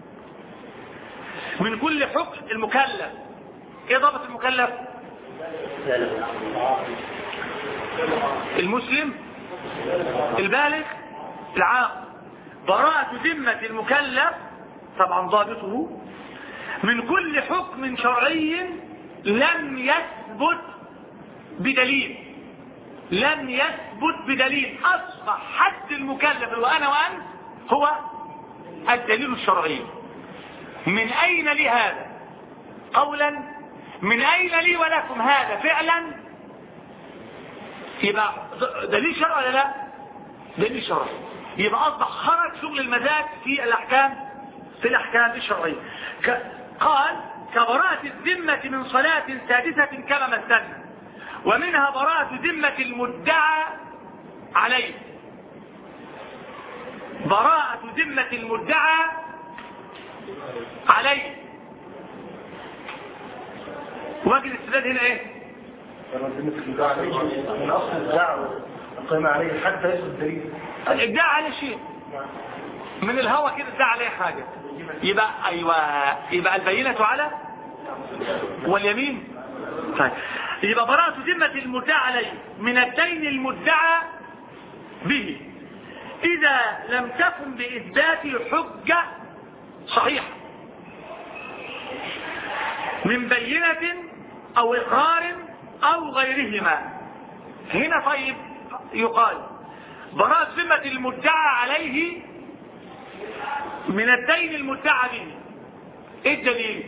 من كل حكم المكلف ايه ضابط المكلف المسلم البالغ العاقل براءة ذمة المكلف طبعا ضابطه من كل حكم شرعي لم يثبت بدليل لم يثبت بدليل اصبح حد المكلف وانا وانت هو الدليل الشرعي من اين لي هذا قولا من اين لي ولكم هذا فعلا يبقى دليل شرعي ولا لا دليل شرعي يبقى اصبح خرج شغل المزاج في الاحكام في الاحكام الشرعيه ك... قال كبراءة الذمة من صلاة سادسة كما مثلنا ومنها براءة ذمة المدعى عليه براءة ذمة المدعى عليه وجه الاستدلال هنا ايه من أصل الدعوة القيمة عليه حتى يثبت الدليل الادعاء عليه شيء من الهوى كده ادعى عليه حاجة يبقى ايوه يبقى البينة على واليمين طيب يبقى براءة ذمة المدعى عليه من الدين المدعى به إذا لم تكن بإثبات حجة صحيحة من بينة أو إقرار أو غيرهما هنا طيب يقال براءة ذمة المدعى عليه من الدين المدعى به ايه الدليل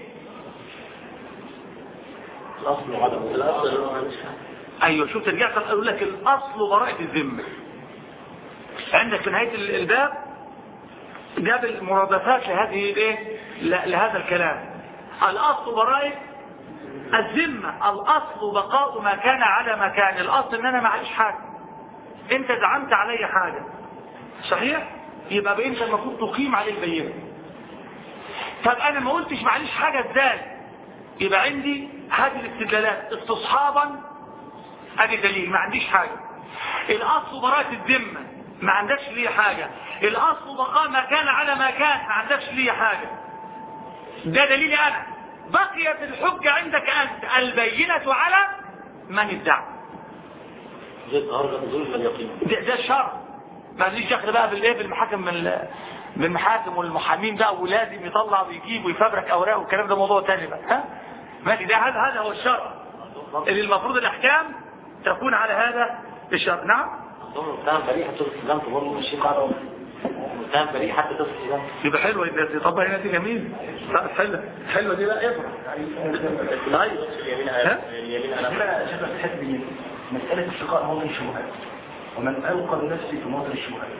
الأصل عدم الأصل ايوه شوف ترجع اقول لك الاصل براءة الذمة عندك في نهاية ال- الباب جاب المرادفات لهذه الايه ل- لهذا الكلام الاصل براءة الذمة الاصل بقاء ما كان على ما كان الاصل ان انا معيش حاجة انت زعمت علي حاجة صحيح يبقى بانت المفروض تقيم عليه البينة طب انا ما قلتش معليش حاجة ازاي يبقى عندي هذه الاستدلالات استصحابا ادي دليل ما عنديش حاجة الاصل براءة الذمة ما عندكش ليه حاجة الاصل بقاء ما كان على ما كان ما عندكش ليه حاجة ده دليلي انا بقيت الحجة عندك انت البينة على من ادعى زي ظهر ظلم اليقين ده, ده الشرع ما ليش دخل بقى بالايه بالمحاكم من بالمحاكم والمحامين بقى ولازم يطلع ويجيب ويفبرك اوراق والكلام ده موضوع تاني بقى ها ماشي ده هذا هذا هو الشرع اللي المفروض الاحكام تكون على هذا الشرع نعم أظن متهم بريء حتى تصل سلامته برضه مش قاعدة متهم بريء حتى تصل سلامته يبقى حلوه دي طب هنا دي جميل لا حلوه حلوه دي لا افرح طيب اليمين ها؟ اليمين أنا هنا شبه في الحته دي مسألة اتقاء موطن الشبهات ومن ألقى بنفسه في موطن الشبهات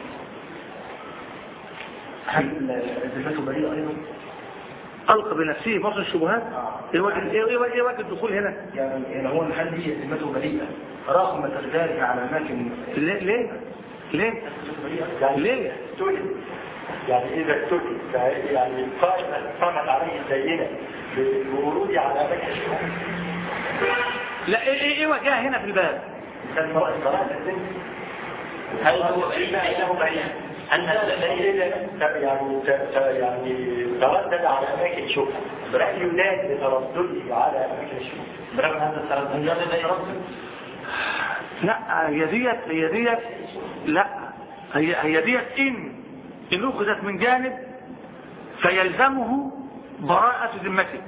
هل ذمته بريئة أيضا؟ القى بنفسه موطن الشبهات ايه وجه ايه ايه وجه- إيه وجه الدخول هنا يعني يعني هو هل هي ذمته بريئة رغم تردادها على أماكن ليه ليه ليه ليه يعني إذا اتكل يعني قائمة قامت عليه البينة بورودي على مكة الشهور لا ايه ايه, إيه وجهها هنا في الباب كان مرأة صلاة الزين هل هو بعيد أنه بعيد أن الذين يعني ت- ت- يعني تردد على أماكن شبهة برأي يناد بتردده على أماكن الشبهة برغم هذا التردد هذا لا يردد لا هي ديت هي ديت لا هي هي ديت ان ان اخذت من جانب فيلزمه براءة ذمته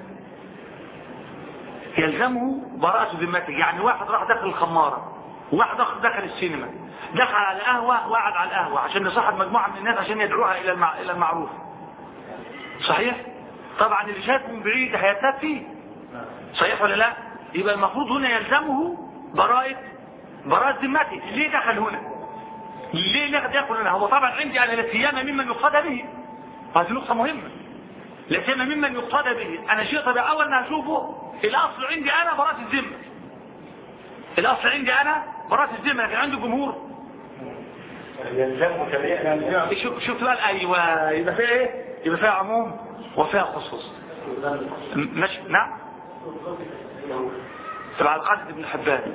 يلزمه براءة ذمته يعني واحد راح دخل الخمارة وواحد اخر دخل السينما دخل على قهوة وقعد على القهوة عشان يصاحب مجموعة من الناس عشان يدعوها الى المع... الى المعروف صحيح طبعا اللي شايفه من بعيد هيرتاب فيه صحيح ولا لا يبقى المفروض هنا يلزمه براءة براءة ذمته ليه دخل هنا ليه ليه دخل هنا هو طبعا عندي انا لا سيما ممن يقتدى به هذه نقطة مهمة لا سيما ممن يقتدى به انا شيء طبيعي اول ما اشوفه الاصل عندي انا براءة الذمة الاصل عندي انا براءة الذمة لكن عنده جمهور يلزمه تبعية شوف شوف بقى ايوه يبقى فيها ايه يبقى فيها عموم وفيها خصوص م- ماشي نعم تبع القاسد ابن حبان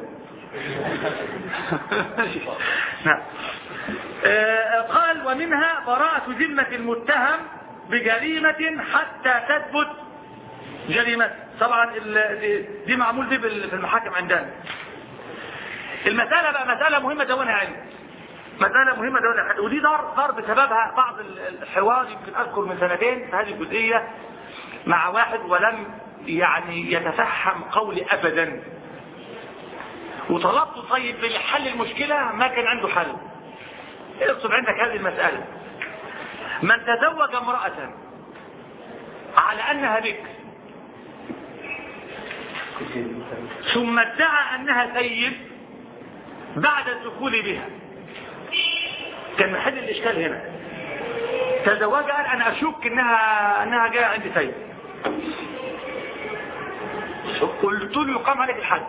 ماشي. نعم آه، قال ومنها براءة ذمة المتهم بجريمة حتى تثبت جريمته طبعا ال- دي- دي معمول دي بال- في المحاكم عندنا المسألة بقى مسألة مهمة دونها علم مسألة مهمة دولة حد ودي دار دار بسببها بعض ال- الحوار يمكن أذكر من سنتين في هذه الجزئية مع واحد ولم يعني يتفهم قولي أبدا وطلبت طيب لحل المشكلة ما كان عنده حل اقصد عندك هذه المسألة من تزوج امرأة على أنها بكر ثم ادعى أنها سيد بعد الدخول بها كان محل الإشكال هنا تزوجها قال أنا أشك إنها, إنها جاية عندي سيد قلت له يقام عليك الحد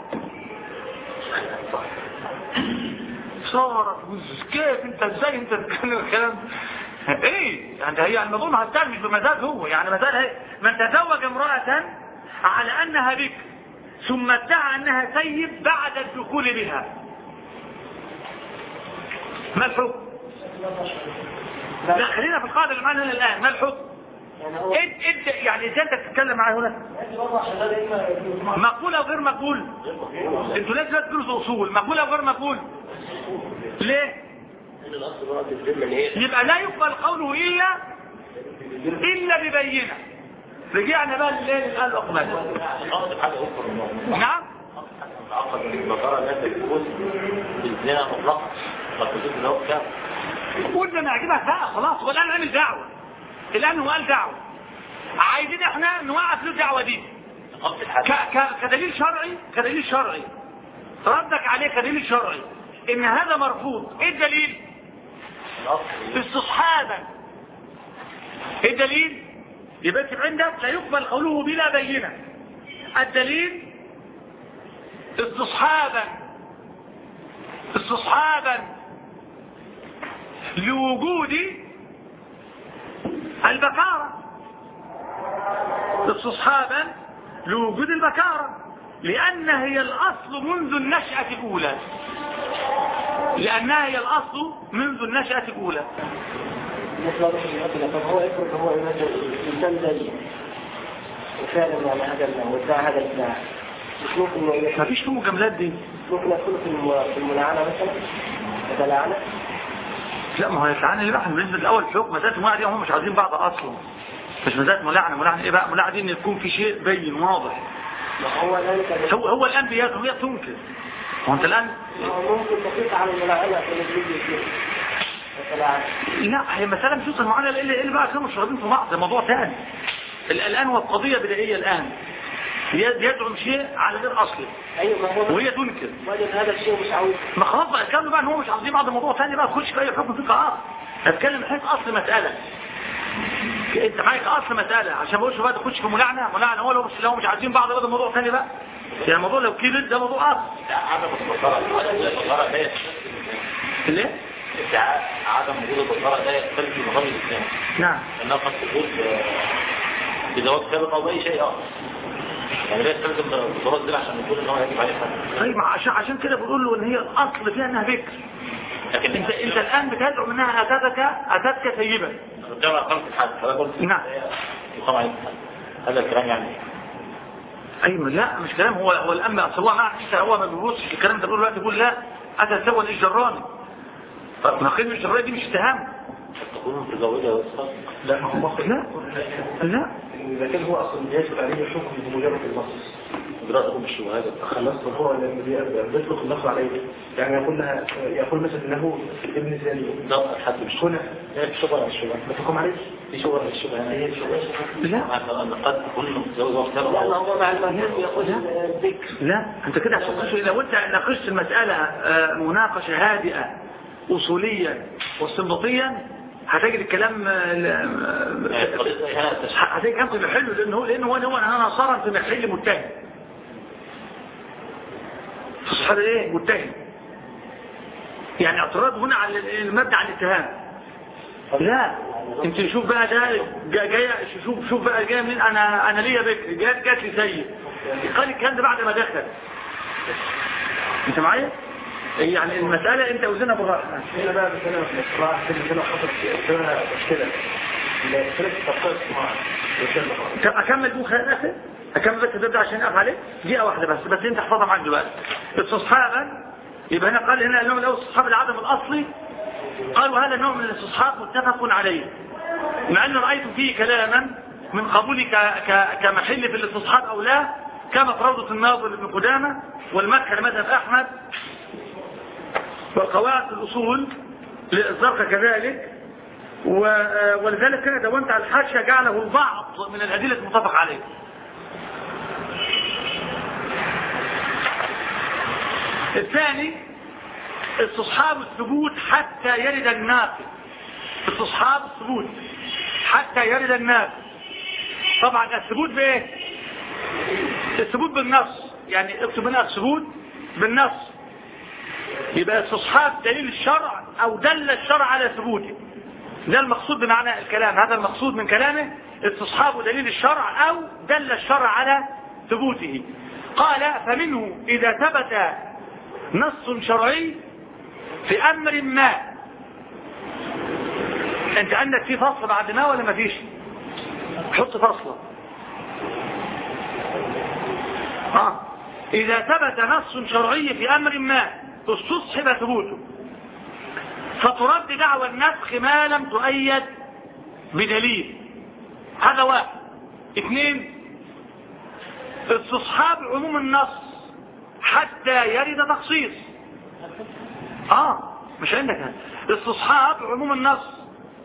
صارت كيف انت ازاي انت تتكلم الكلام ده؟ ايه يعني هي الموضوع ما هتعمل مش بمزاج هو يعني مزاج هي من تزوج امرأة على انها بكر ثم ادعى انها سيد بعد الدخول بها ما الحكم لا خلينا في القاعدة اللي معانا هنا الان ما الحكم يعني هو اد اد يعني ازاي انت بتتكلم معايا هنا مقبول او غير مقبول انتوا لازم تدرسوا اصول مقبول او غير مقبول ليه يبقى لا يقبل قوله الا الا ببينه رجعنا بقى لليل قال اقبل نعم عقد المطارة لا تكون بالزنا مطلقا فالحدود اللي هو كام قلنا نعجبك بقى خلاص هو الان عامل دعوه الان هو قال دعوه عايزين احنا نوقف له الدعوه دي نقضي الحد ك ك كدليل شرعي كدليل شرعي ردك عليه كدليل شرعي ان هذا مرفوض ايه الدليل استصحابا ايه الدليل يبقى انت عندك لا يقبل قوله بلا بينه الدليل استصحابا استصحابا لوجود البكارة استصحابا لوجود البكارة لأنها هي الأصل منذ النشأة الأولى لأنها هي الأصل منذ النشأة الأولى مثل روح المعتزلة طب هو يفرض هو إنسان زي وفعلا يعني هذا وادعى هذا الادعاء مش ممكن ما فيش في مجاملات دي ممكن يدخل في الم- في الملاعنة مثلا يتلاعنة لا ما هو يتعانى ليه بقى بالنسبة الأول حكم مسألة الملاعنة دي هم مش عايزين بعض أصلا مش مسألة ملاعنة ملاعنة إيه بقى ملاعنة دي إن يكون في شيء بين واضح ما هو ذلك هو هو الآن بياكل وهي تنكر هو أنت الآن هو ممكن دقيق على الملاعنة في الفيديو كده يتلاعنة لا هي مسألة مش توصل معانا إلا إلا بقى كانوا مش راضين في بعض ده موضوع ثاني ال- الآن هو القضية بدائية الآن ي- يدعم شيء على غير أصله أيوة ما هو وهي تنكر وجد هذا الشيء مش عاوز ما خلاص بقى الكلام بقى ان هو مش عاوزين بعض الموضوع ثاني بقى تخش في اي حكم فقه اخر هتكلم حيث اصل مساله انت معاك اصل مساله عشان ما اقولش بقى تخش في ملاعنه ملاعنه هو لو مش لو مش عايزين بعض بقى ده موضوع ثاني بقى يعني الموضوع لو كبر ده موضوع اخر لا عدم البصارة البصارة لا يختلف ليه؟ ادعاء عدم وجود البصارة لا يختلف في مقام الإسلام نعم لأنها قد تكون بزواج سابق أو بأي شيء آخر يعني لا يستلزم البصارات دي عشان نقول إن هو يجب عليه حد طيب ما عشان عشان كده بنقول له ان هي الاصل فيها انها بكر لكن انت انت الان بتدعو انها اتتك اتتك سيبا قدام أقامة الحد فلا قلت نعم. يقام عليه الحد هذا الكلام يعني ايوه لا مش كلام هو هو الان اصل هو مع هو ما بيبصش الكلام ده بيقول دلوقتي يقول لا اتى سوى الجراني طب ما قيمه الجراني دي مش اتهام تكون متزوجة يا أستاذ لا ما هو لا لا إذا كان هو أصلا يجب عليه الحكم بمجرد النص إجراءهم الشبهات خلصت هو لما بيطلق النص عليه يعني يقول لها يقول مثلا انه ابن زاني ضغط الحد مش هنا هي شغل على الشبهات ما تقوم عليه في شغل على الشبهات هي الشبهات. لا أن قد تكون متزوجة واختار لأن هو مع المهيب يقول الذكر لا انت كده عشان تخش لو انت ناقشت المسألة آه، مناقشة هادئة اصوليا واستنباطيا هتجد الكلام آه، ل- آه، هتجد كلام في محله لانه هو لانه هو هو انا صار في محل متهم هذا ايه متهم يعني اعتراض هنا على المبنى على الاتهام لا انت شوف بقى ده جا- جاي شوف شوف بقى جاي من انا انا ليا بكر جات جات لي سيد قال الكلام ده بعد ما دخل انت معايا يعني المسألة انت وزنها بالرأس هنا بقى بس انا بصراحه في هنا حصل فيها مشكله ثلاث تفصيل طب اكمل بو خلال اخر اكمل بس ده عشان اقف عليه دقيقة واحدة بس بس انت احفظها معاك دلوقتي استصحابا يبقى هنا قال هنا النوع الاول استصحاب العدم الاصلي قالوا هذا النوع من الاستصحاب متفق عليه مع ان رايت فيه كلاما من قبول ك- ك- كمحل في الاستصحاب او لا كما في روضة الناظر ابن قدامة والمدخل مذهب احمد والقواعد الاصول للزرقة كذلك و- ولذلك كان دونت على الحاشية جعله البعض من الأدلة المتفق عليه الثاني استصحاب الثبوت حتى يرد الناقل استصحاب الثبوت حتى يرد الناقل طبعا الثبوت بايه الثبوت بالنص يعني اكتب هنا الثبوت بالنص يبقى استصحاب دليل الشرع او دل الشرع على ثبوته ده المقصود بمعنى الكلام هذا المقصود من كلامه استصحاب دليل الشرع او دل الشرع على ثبوته قال فمنه اذا ثبت نص شرعي في امر ما انت عندك في فصل بعد ما ولا ما فيش حط فصله آه. إذا ثبت نص شرعي في أمر ما استصحب ثبوته فترد دعوى النسخ ما لم تؤيد بدليل هذا واحد اثنين استصحاب عموم النص حتى يرد تخصيص اه مش عندك هذا استصحاب عموم النص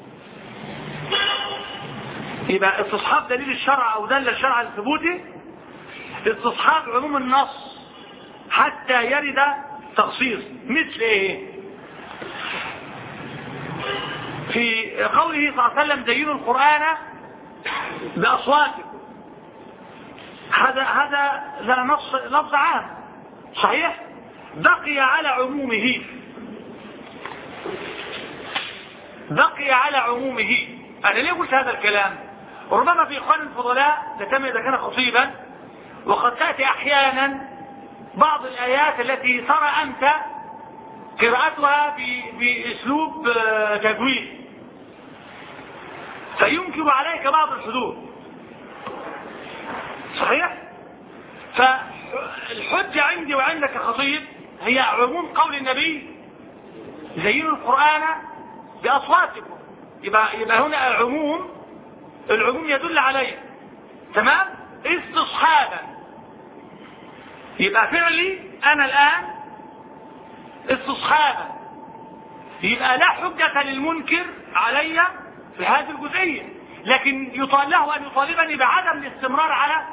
يبقى استصحاب دليل الشرع او دل الشرع على ثبوته استصحاب عموم النص حتى يرد تخصيص مثل ايه في قوله صلى الله عليه وسلم زينوا القرآن بأصواتكم هذا هذا ذا نص لفظ عام صحيح بقي على عمومه بقي على عمومه أنا ليه قلت هذا الكلام ربما في إخوان الفضلاء لتم إذا كان خطيبا وقد تأتي أحيانا بعض الآيات التي ترى أنت قراءتها بأسلوب تجويد فينكر عليك بعض الحدود صحيح فالحجة عندي وعندك خطيب هي عموم قول النبي زينوا القرآن بأصواتكم يبقى, يبقى هنا عموم العموم يدل عليه تمام استصحابا يبقى فعلي انا الان استصحابا يبقى لا حجة للمنكر علي في هذه الجزئية لكن يطال له ان يطالبني بعدم الاستمرار على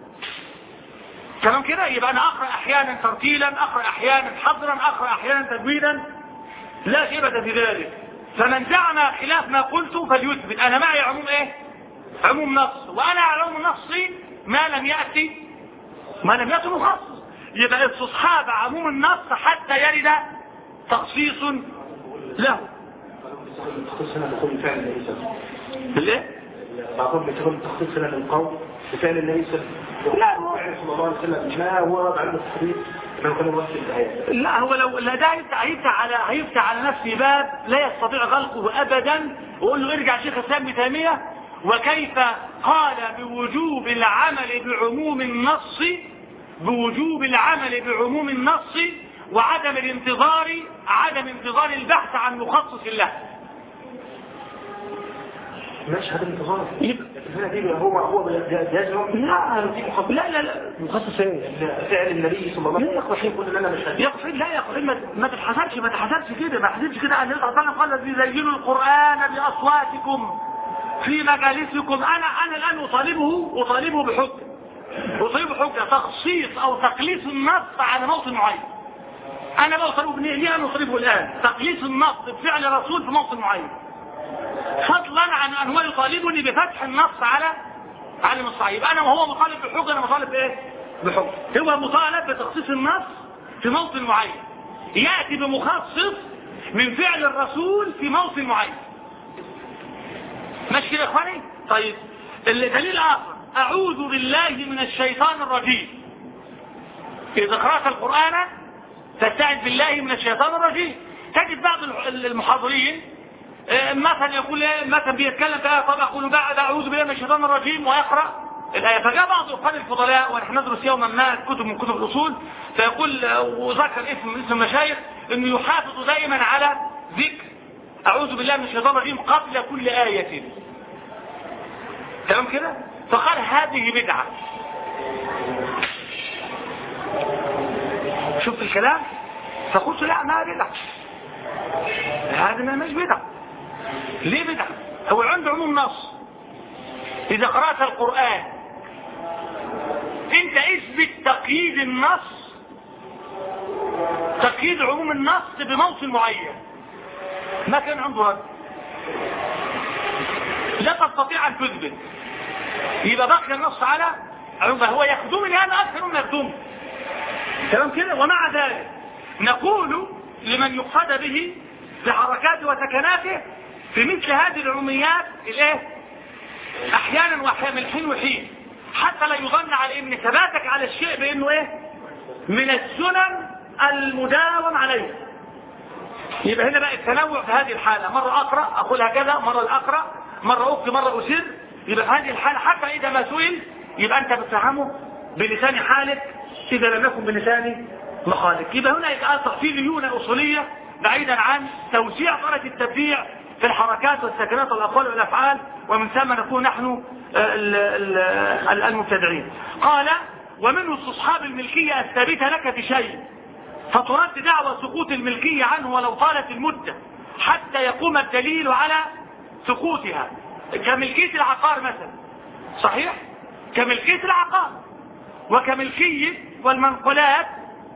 تمام كده يبقى انا اقرا احيانا ترتيلا اقرا احيانا حضرا اقرا احيانا تجويدا لا شيبة في ذلك فمن زعم خلاف ما قلت فليثبت انا معي عموم ايه عموم نص وانا على عموم نصي ما لم يأتي ما لم يأتي مخصص يبقى استصحاب عموم النص حتى يرد تخصيص له تخصيص هنا بقول فعل النبي صلى الله عليه وسلم ليه؟ بعضهم بيتكلم تخصيص هنا للقول بفعل النبي صلى الله عليه وسلم فعل صلى الله عليه وسلم ما هو بعد التخصيص انه كان يوصل الآيات لا هو لو لا ده هيفتح هيفتح على هيفتح على نفسه باب لا يستطيع غلقه ابدا ويقول له ارجع شيخ الاسلام ابن تيميه وكيف قال بوجوب العمل بعموم النص بوجوب العمل بعموم النص وعدم الانتظار عدم انتظار البحث عن مخصص له ماشي هذا الانتظار يبقى لكن هنا دي هو هو بيزعم لا لا لا لا مخصص ايه؟ فعل النبي صلى الله عليه وسلم يقول ان انا مش هدي يقصد لا يقصد ما, ما تتحسبش ما تتحسبش كده ما تحسبش كده النبي صلى الله عليه وسلم قال زينوا القرآن بأصواتكم في مجالسكم انا انا الان اطالبه اطالبه بحكم اطالبه حجه تخصيص او تقليص النص على موطن معين انا بقى اطالبه ليه انا اطالبه الان تقليص النص بفعل الرسول في موطن معين فضلا عن ان هو يطالبني بفتح النص على على المصطلح يبقى انا وهو مطالب بحجه انا مطالب بايه بحكم هو مطالب بتخصيص النص في موطن معين ياتي بمخصص من فعل الرسول في موطن معين ماشي كده يا اخواني طيب الدليل اخر اعوذ بالله من الشيطان الرجيم اذا قرات القران فاستعذ بالله من الشيطان الرجيم تجد بعض المحاضرين مثلا يقول مثلا بيتكلم في آية طب يقول بعد أعوذ بالله من الشيطان الرجيم ويقرأ الآية فجاء بعض إخوان الفضلاء ونحن ندرس يوما ما كتب من كتب الأصول فيقول وذكر اسم اسم المشايخ أنه يحافظ دائما على ذكر أعوذ بالله من الشيطان الرجيم قبل كل آية تمام كده فقال هذه بدعة شوف الكلام فقلت لا ما بدعة هذا ما مش بدعة ليه بدعة هو عنده عموم نص إذا قرأت القرآن أنت اثبت تقييد النص تقييد عموم النص بموطن معين ما كان عنده رد لا تستطيع أن تثبت يبقى بقي النص على هو يخدمني أنا أكثر مما يخدمه تمام كده ومع ذلك نقول لمن يقتدى به بحركاته وسكناته في مثل هذه العموميات الايه احيانا واحيانا من حين وحين حتى لا يظن على ان ثباتك على الشيء بانه ايه من السنن المداوم عليه يبقى هنا بقى التنوع في هذه الحالة مرة أقرأ أقول هكذا مرة أقرأ مرة أخفي مرة أسر يبقى في هذه الحالة حتى إذا ما سئل يبقى أنت بتفهمه بلسان حالك إذا لم يكن بلسان مخالك يبقى هنا يتأثر في ليونة أصولية بعيدا عن توسيع درجة التبديع في الحركات والسكنات والأقوال والأفعال ومن ثم نكون نحن المبتدعين قال ومنه استصحاب الملكية الثابتة لك في شيء فترد دعوى سقوط الملكية عنه ولو طالت المدة حتى يقوم الدليل على سقوطها كملكية العقار مثلا صحيح كملكية العقار وكملكية والمنقولات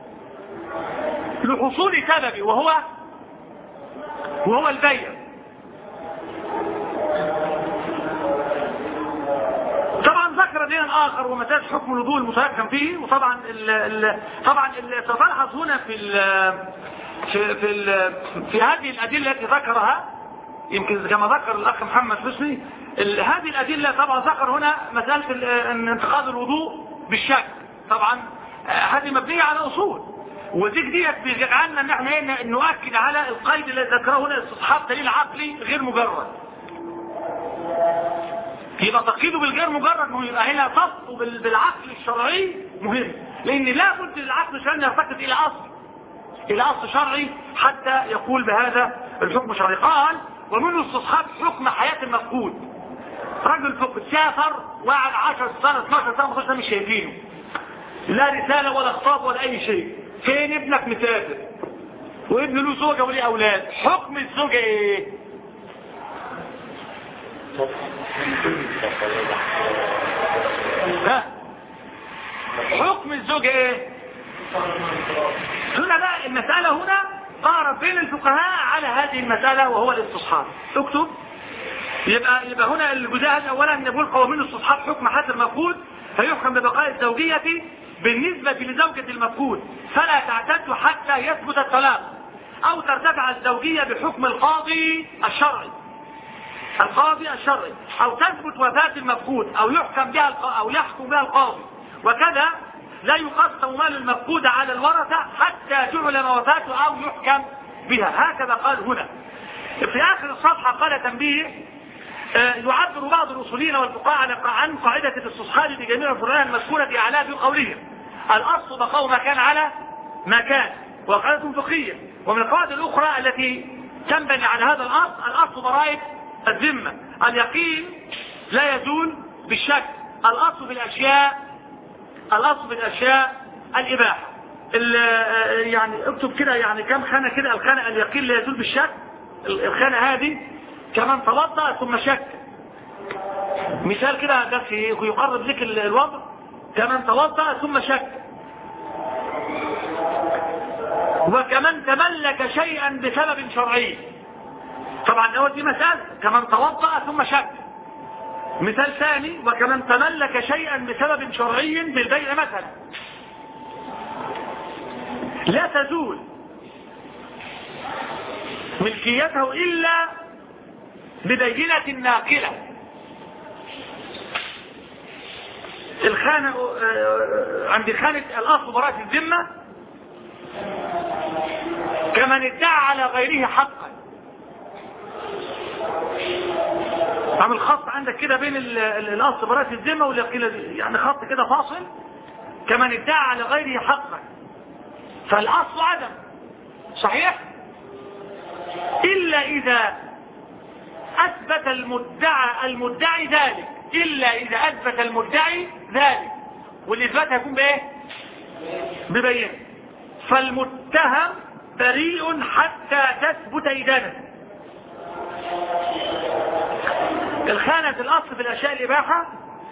لحصول سبب وهو وهو البيع طبعا ذكر دينا اخر ومساس حكم الوضوء المتيقن فيه وطبعا ال ال طبعا تلاحظ هنا في ال في في, ال في هذه الادله التي ذكرها يمكن كما ذكر الاخ محمد حسني هذه الادله طبعا ذكر هنا مساله ان انتقاد الوضوء بالشك طبعا هذه مبنيه على اصول وديك ديت بيجعلنا ان احنا نؤكد على القيد الذي ذكره هنا استصحاب دليل عقلي غير مجرد يبقى تقييده بالغير مجرد مهم يبقى هنا تصفه بالعقل الشرعي مهم لان لا بد للعقل الشرعي ان يرتكز الى اصل الى اصل شرعي حتى يقول بهذا الحكم الشرعي قال ومنه استصحاب حكم حياة المفقود رجل فقد سافر وقعد 10 سنة 12 سنة 15 سنة مش شايفينه لا رسالة ولا خطاب ولا اي شيء فين ابنك مسافر وابن له زوجة وليه اولاد حكم الزوجة ايه ها حكم الزوجة ايه هنا بقى المسألة هنا قارب بين الفقهاء على هذه المسألة وهو الاستصحاب اكتب يبقى يبقى هنا الجزء هذا اولا نقول قوانين الاستصحاب حكم حد المفقود فيحكم ببقاء الزوجية بالنسبة لزوجة المفقود فلا تعتد حتى يثبت الطلاق او ترتفع الزوجية بحكم القاضي الشرعي القاضي الشرعي او تثبت وفاة المفقود او يحكم بها او يحكم بها القاضي وكذا لا يقسم مال المفقود على الورثة حتى تعلم وفاته او يحكم بها هكذا قال هنا في اخر الصفحة قال تنبيه يعبر بعض الاصوليين والفقهاء عن قاعدة الاستصحاب بجميع الفروع المذكورة في اعلاه بقولهم الاصل بقاء ما كان على ما كان وقاعدة فقهية ومن القواعد الاخرى التي تنبني على هذا الاصل الاصل براءة الذمة اليقين لا يزول بالشك الاصل في الاشياء الاصل في الاشياء الاباحة يعني اكتب كده يعني كم خانة كده الخانة اليقين لا يزول بالشك الخانة هذه كمان توضأ ثم شك مثال كده بس يقرب لك الوضع كمان توضأ ثم شك وكمان تملك شيئا بسبب شرعي طبعا اول دي مسألة كمان توضأ ثم شك مثال ثاني وكمان تملك شيئا بسبب شرعي بالبيع مثلا لا تزول ملكيته إلا ببينة ناقلة الخانة عند خانة الأصل براءة الذمة كمن ادعى على غيره حقا عامل خط عندك كده بين الأصل براءة الذمة واليقين يعني خط كده فاصل كمن ادعى على غيره حقا فالأصل عدم صحيح إلا إذا أثبت المدعى المدعي ذلك إلا إذا أثبت المدعي ذلك والإثبات هيكون بإيه ببينه فالمتهم بريء حتى تثبت إدانته الخانة الأصل في الأشياء الإباحة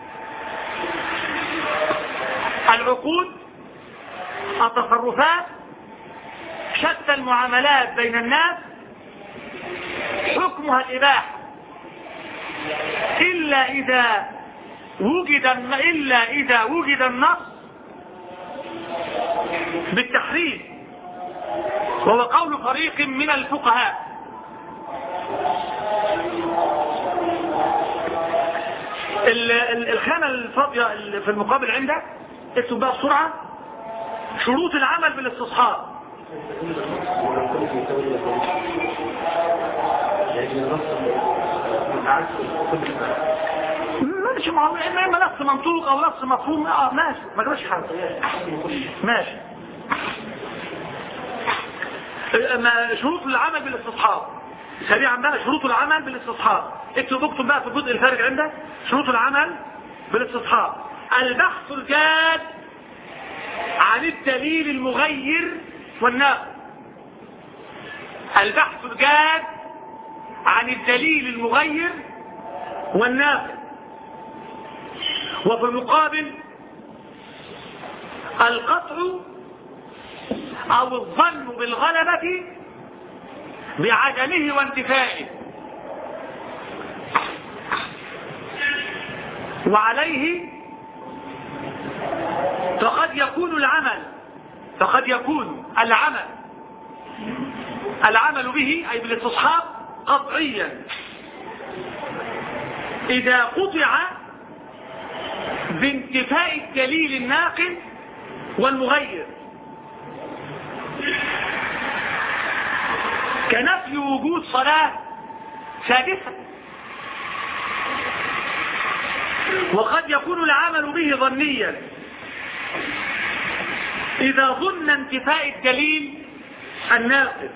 العقود التصرفات شتى المعاملات بين الناس حكمها الإباحة إلا إذا وجد إلا إذا وجد النص بالتحريم وهو قول فريق من الفقهاء ال- ال- الخانة الفاضية اللي في المقابل عندك اكتب بقى بسرعة شروط العمل بالاستصحاب ماشي مع اما اما نص منطوق او نص مفهوم اه ماشي ما جراش حاجه ماشي ما شروط العمل بالاستصحاب سريعا بقى شروط العمل بالاستصحاب اكتب اكتب بقى في الجزء الخارج عندك شروط العمل بالاستصحاب البحث الجاد عن الدليل المغير والناقض البحث الجاد عن الدليل المغير والناقض وفي المقابل القطع او الظن بالغلبة بعدمه وانتفائه وعليه فقد يكون العمل فقد يكون العمل العمل به أي بالاستصحاب قطعيا إذا قطع بانتفاء الدليل الناقل والمغير كنفي وجود صلاة سادسة وقد يكون العمل به ظنيا إذا ظن انتفاء الدليل الناقل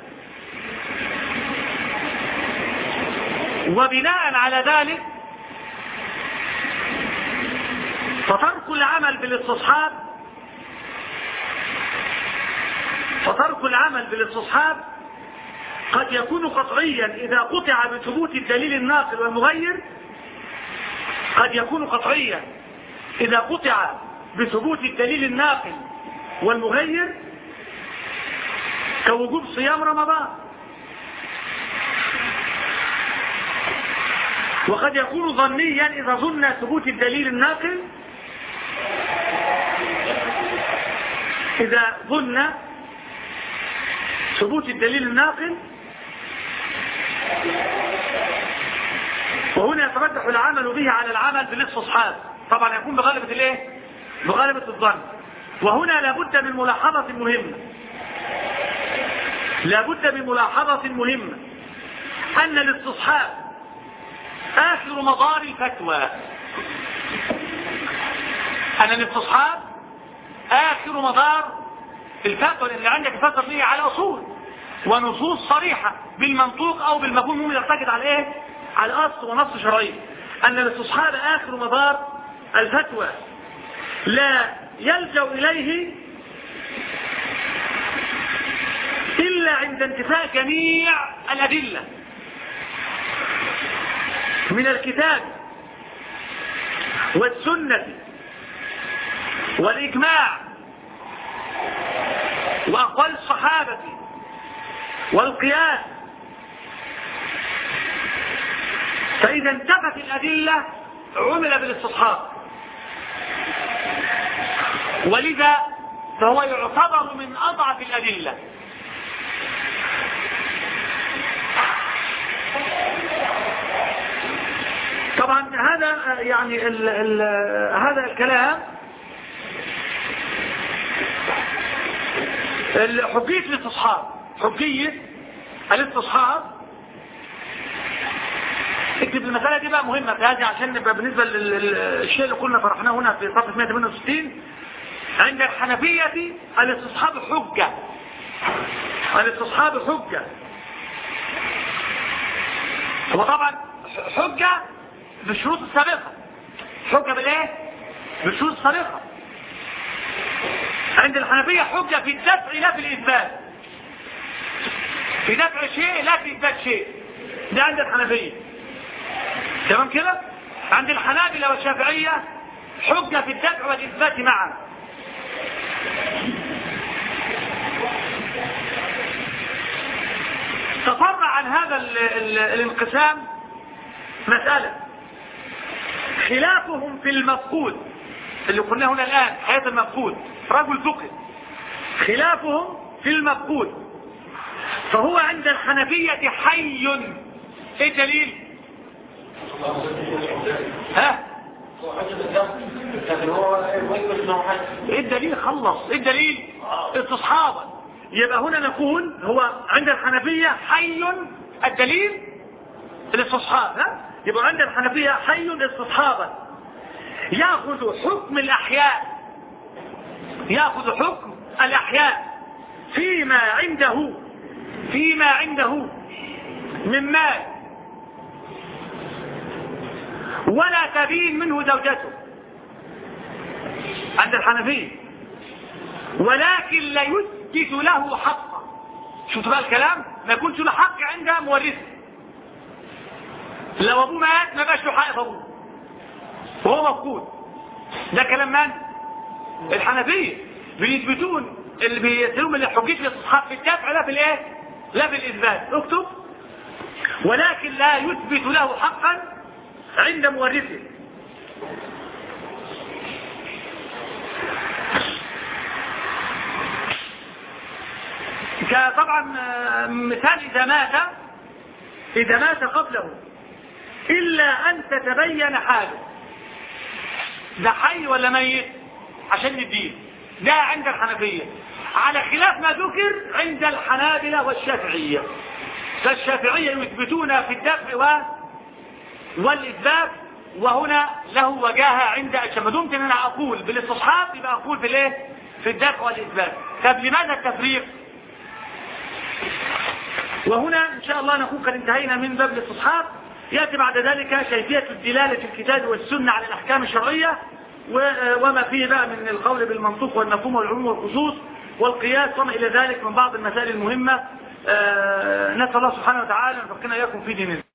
وبناء على ذلك فترك العمل بالاستصحاب فترك العمل بالاستصحاب قد يكون قطعيا إذا قطع بثبوت الدليل الناقل والمغير قد يكون قطعيا إذا قطع بثبوت الدليل الناقل والمغير كوجوب صيام رمضان وقد يكون ظنيا إذا ظن ثبوت الدليل الناقل إذا ظن ثبوت الدليل الناقل وهنا يترجح العمل به على العمل بالاستصحاب طبعا يكون بغالبة الايه بغالبة الظن وهنا لابد من ملاحظة مهمة لابد من ملاحظة مهمة أن الاستصحاب آخر مدار الفتوى أن الاستصحاب آخر مدار الفتوى لأن عندك فتوى فيه على أصول ونصوص صريحة بالمنطوق أو بالمفهوم ممكن يرتكز على إيه؟ على أصل ونص شرعي أن الاستصحاب آخر مدار الفتوى لا يلجأ إليه إلا عند انتفاء جميع الأدلة من الكتاب والسنة والإجماع وأقوال الصحابة والقياس فإذا انتفت الأدلة عمل بالاستصحاب ولذا فهو يعتبر من أضعف الأدلة طبعا هذا يعني ال ال هذا الكلام حجية الاستصحاب حجية الاستصحاب اكتب المسألة دي بقى مهمة في هذه عشان نبقى بالنسبة للشيء اللي كنا طرحناه هنا في صفحة 168 عند الحنفية الاستصحاب حجة الاستصحاب حجة هو طبعا حجة بالشروط السابقة حجة بالايه بالشروط السابقة عند الحنفية حجة في الدفع لا في الإثبات في دفع شيء لا في إثبات شيء ده عند الحنفية تمام كده عند الحنابلة والشافعية حجة في الدفع والإثبات معا تفرع عن هذا ال ال الانقسام مسألة خلافهم في المفقود اللي قلناه هنا الآن حياة المفقود رجل فقه خلافهم في المفقود فهو عند الحنفية حي ايه الدليل ها ايه الدليل خلص ايه الدليل استصحابا يبقى هنا نقول هو عند الحنفية حي الدليل الاستصحاب ها يبقى عند الحنفية حي استصحابا ياخذ حكم الاحياء ياخذ حكم الاحياء فيما عنده فيما عنده من مال ولا تبين منه زوجته عند الحنفية ولكن لا يثبت له حقا شوف بقى الكلام ما يكونش له حق عند مورثه لو ابوه مات ما بقاش له حق في ابوه وهو مفقود ده كلام من الحنفية بيثبتون اللي بيسلوم اللي حجية الاستصحاب في الدفع لا في الايه لا في الاثبات اكتب ولكن لا يثبت له حقا عند مورثه طبعا مثال إذا مات إذا مات قبله إلا أن تتبين حاله ده حي ولا ميت عشان ندين ده عند الحنفية على خلاف ما ذكر عند الحنابلة والشافعية فالشافعية يثبتون في الدفع و... والإثبات وهنا له وجاهة عند ما دمت ان انا اقول بالاستصحاب يبقى اقول في الايه في الدفع والاثبات طب لماذا التفريق وهنا ان شاء الله نكون قد انتهينا من باب الاستصحاب ياتي بعد ذلك كيفيه الدلاله في الكتاب والسنه على الاحكام الشرعيه وما فيه بقى من القول بالمنطوق والمفهوم والعلوم والخصوص والقياس وما الى ذلك من بعض المسائل المهمه نسال الله سبحانه وتعالى ان يفقنا اياكم في ديننا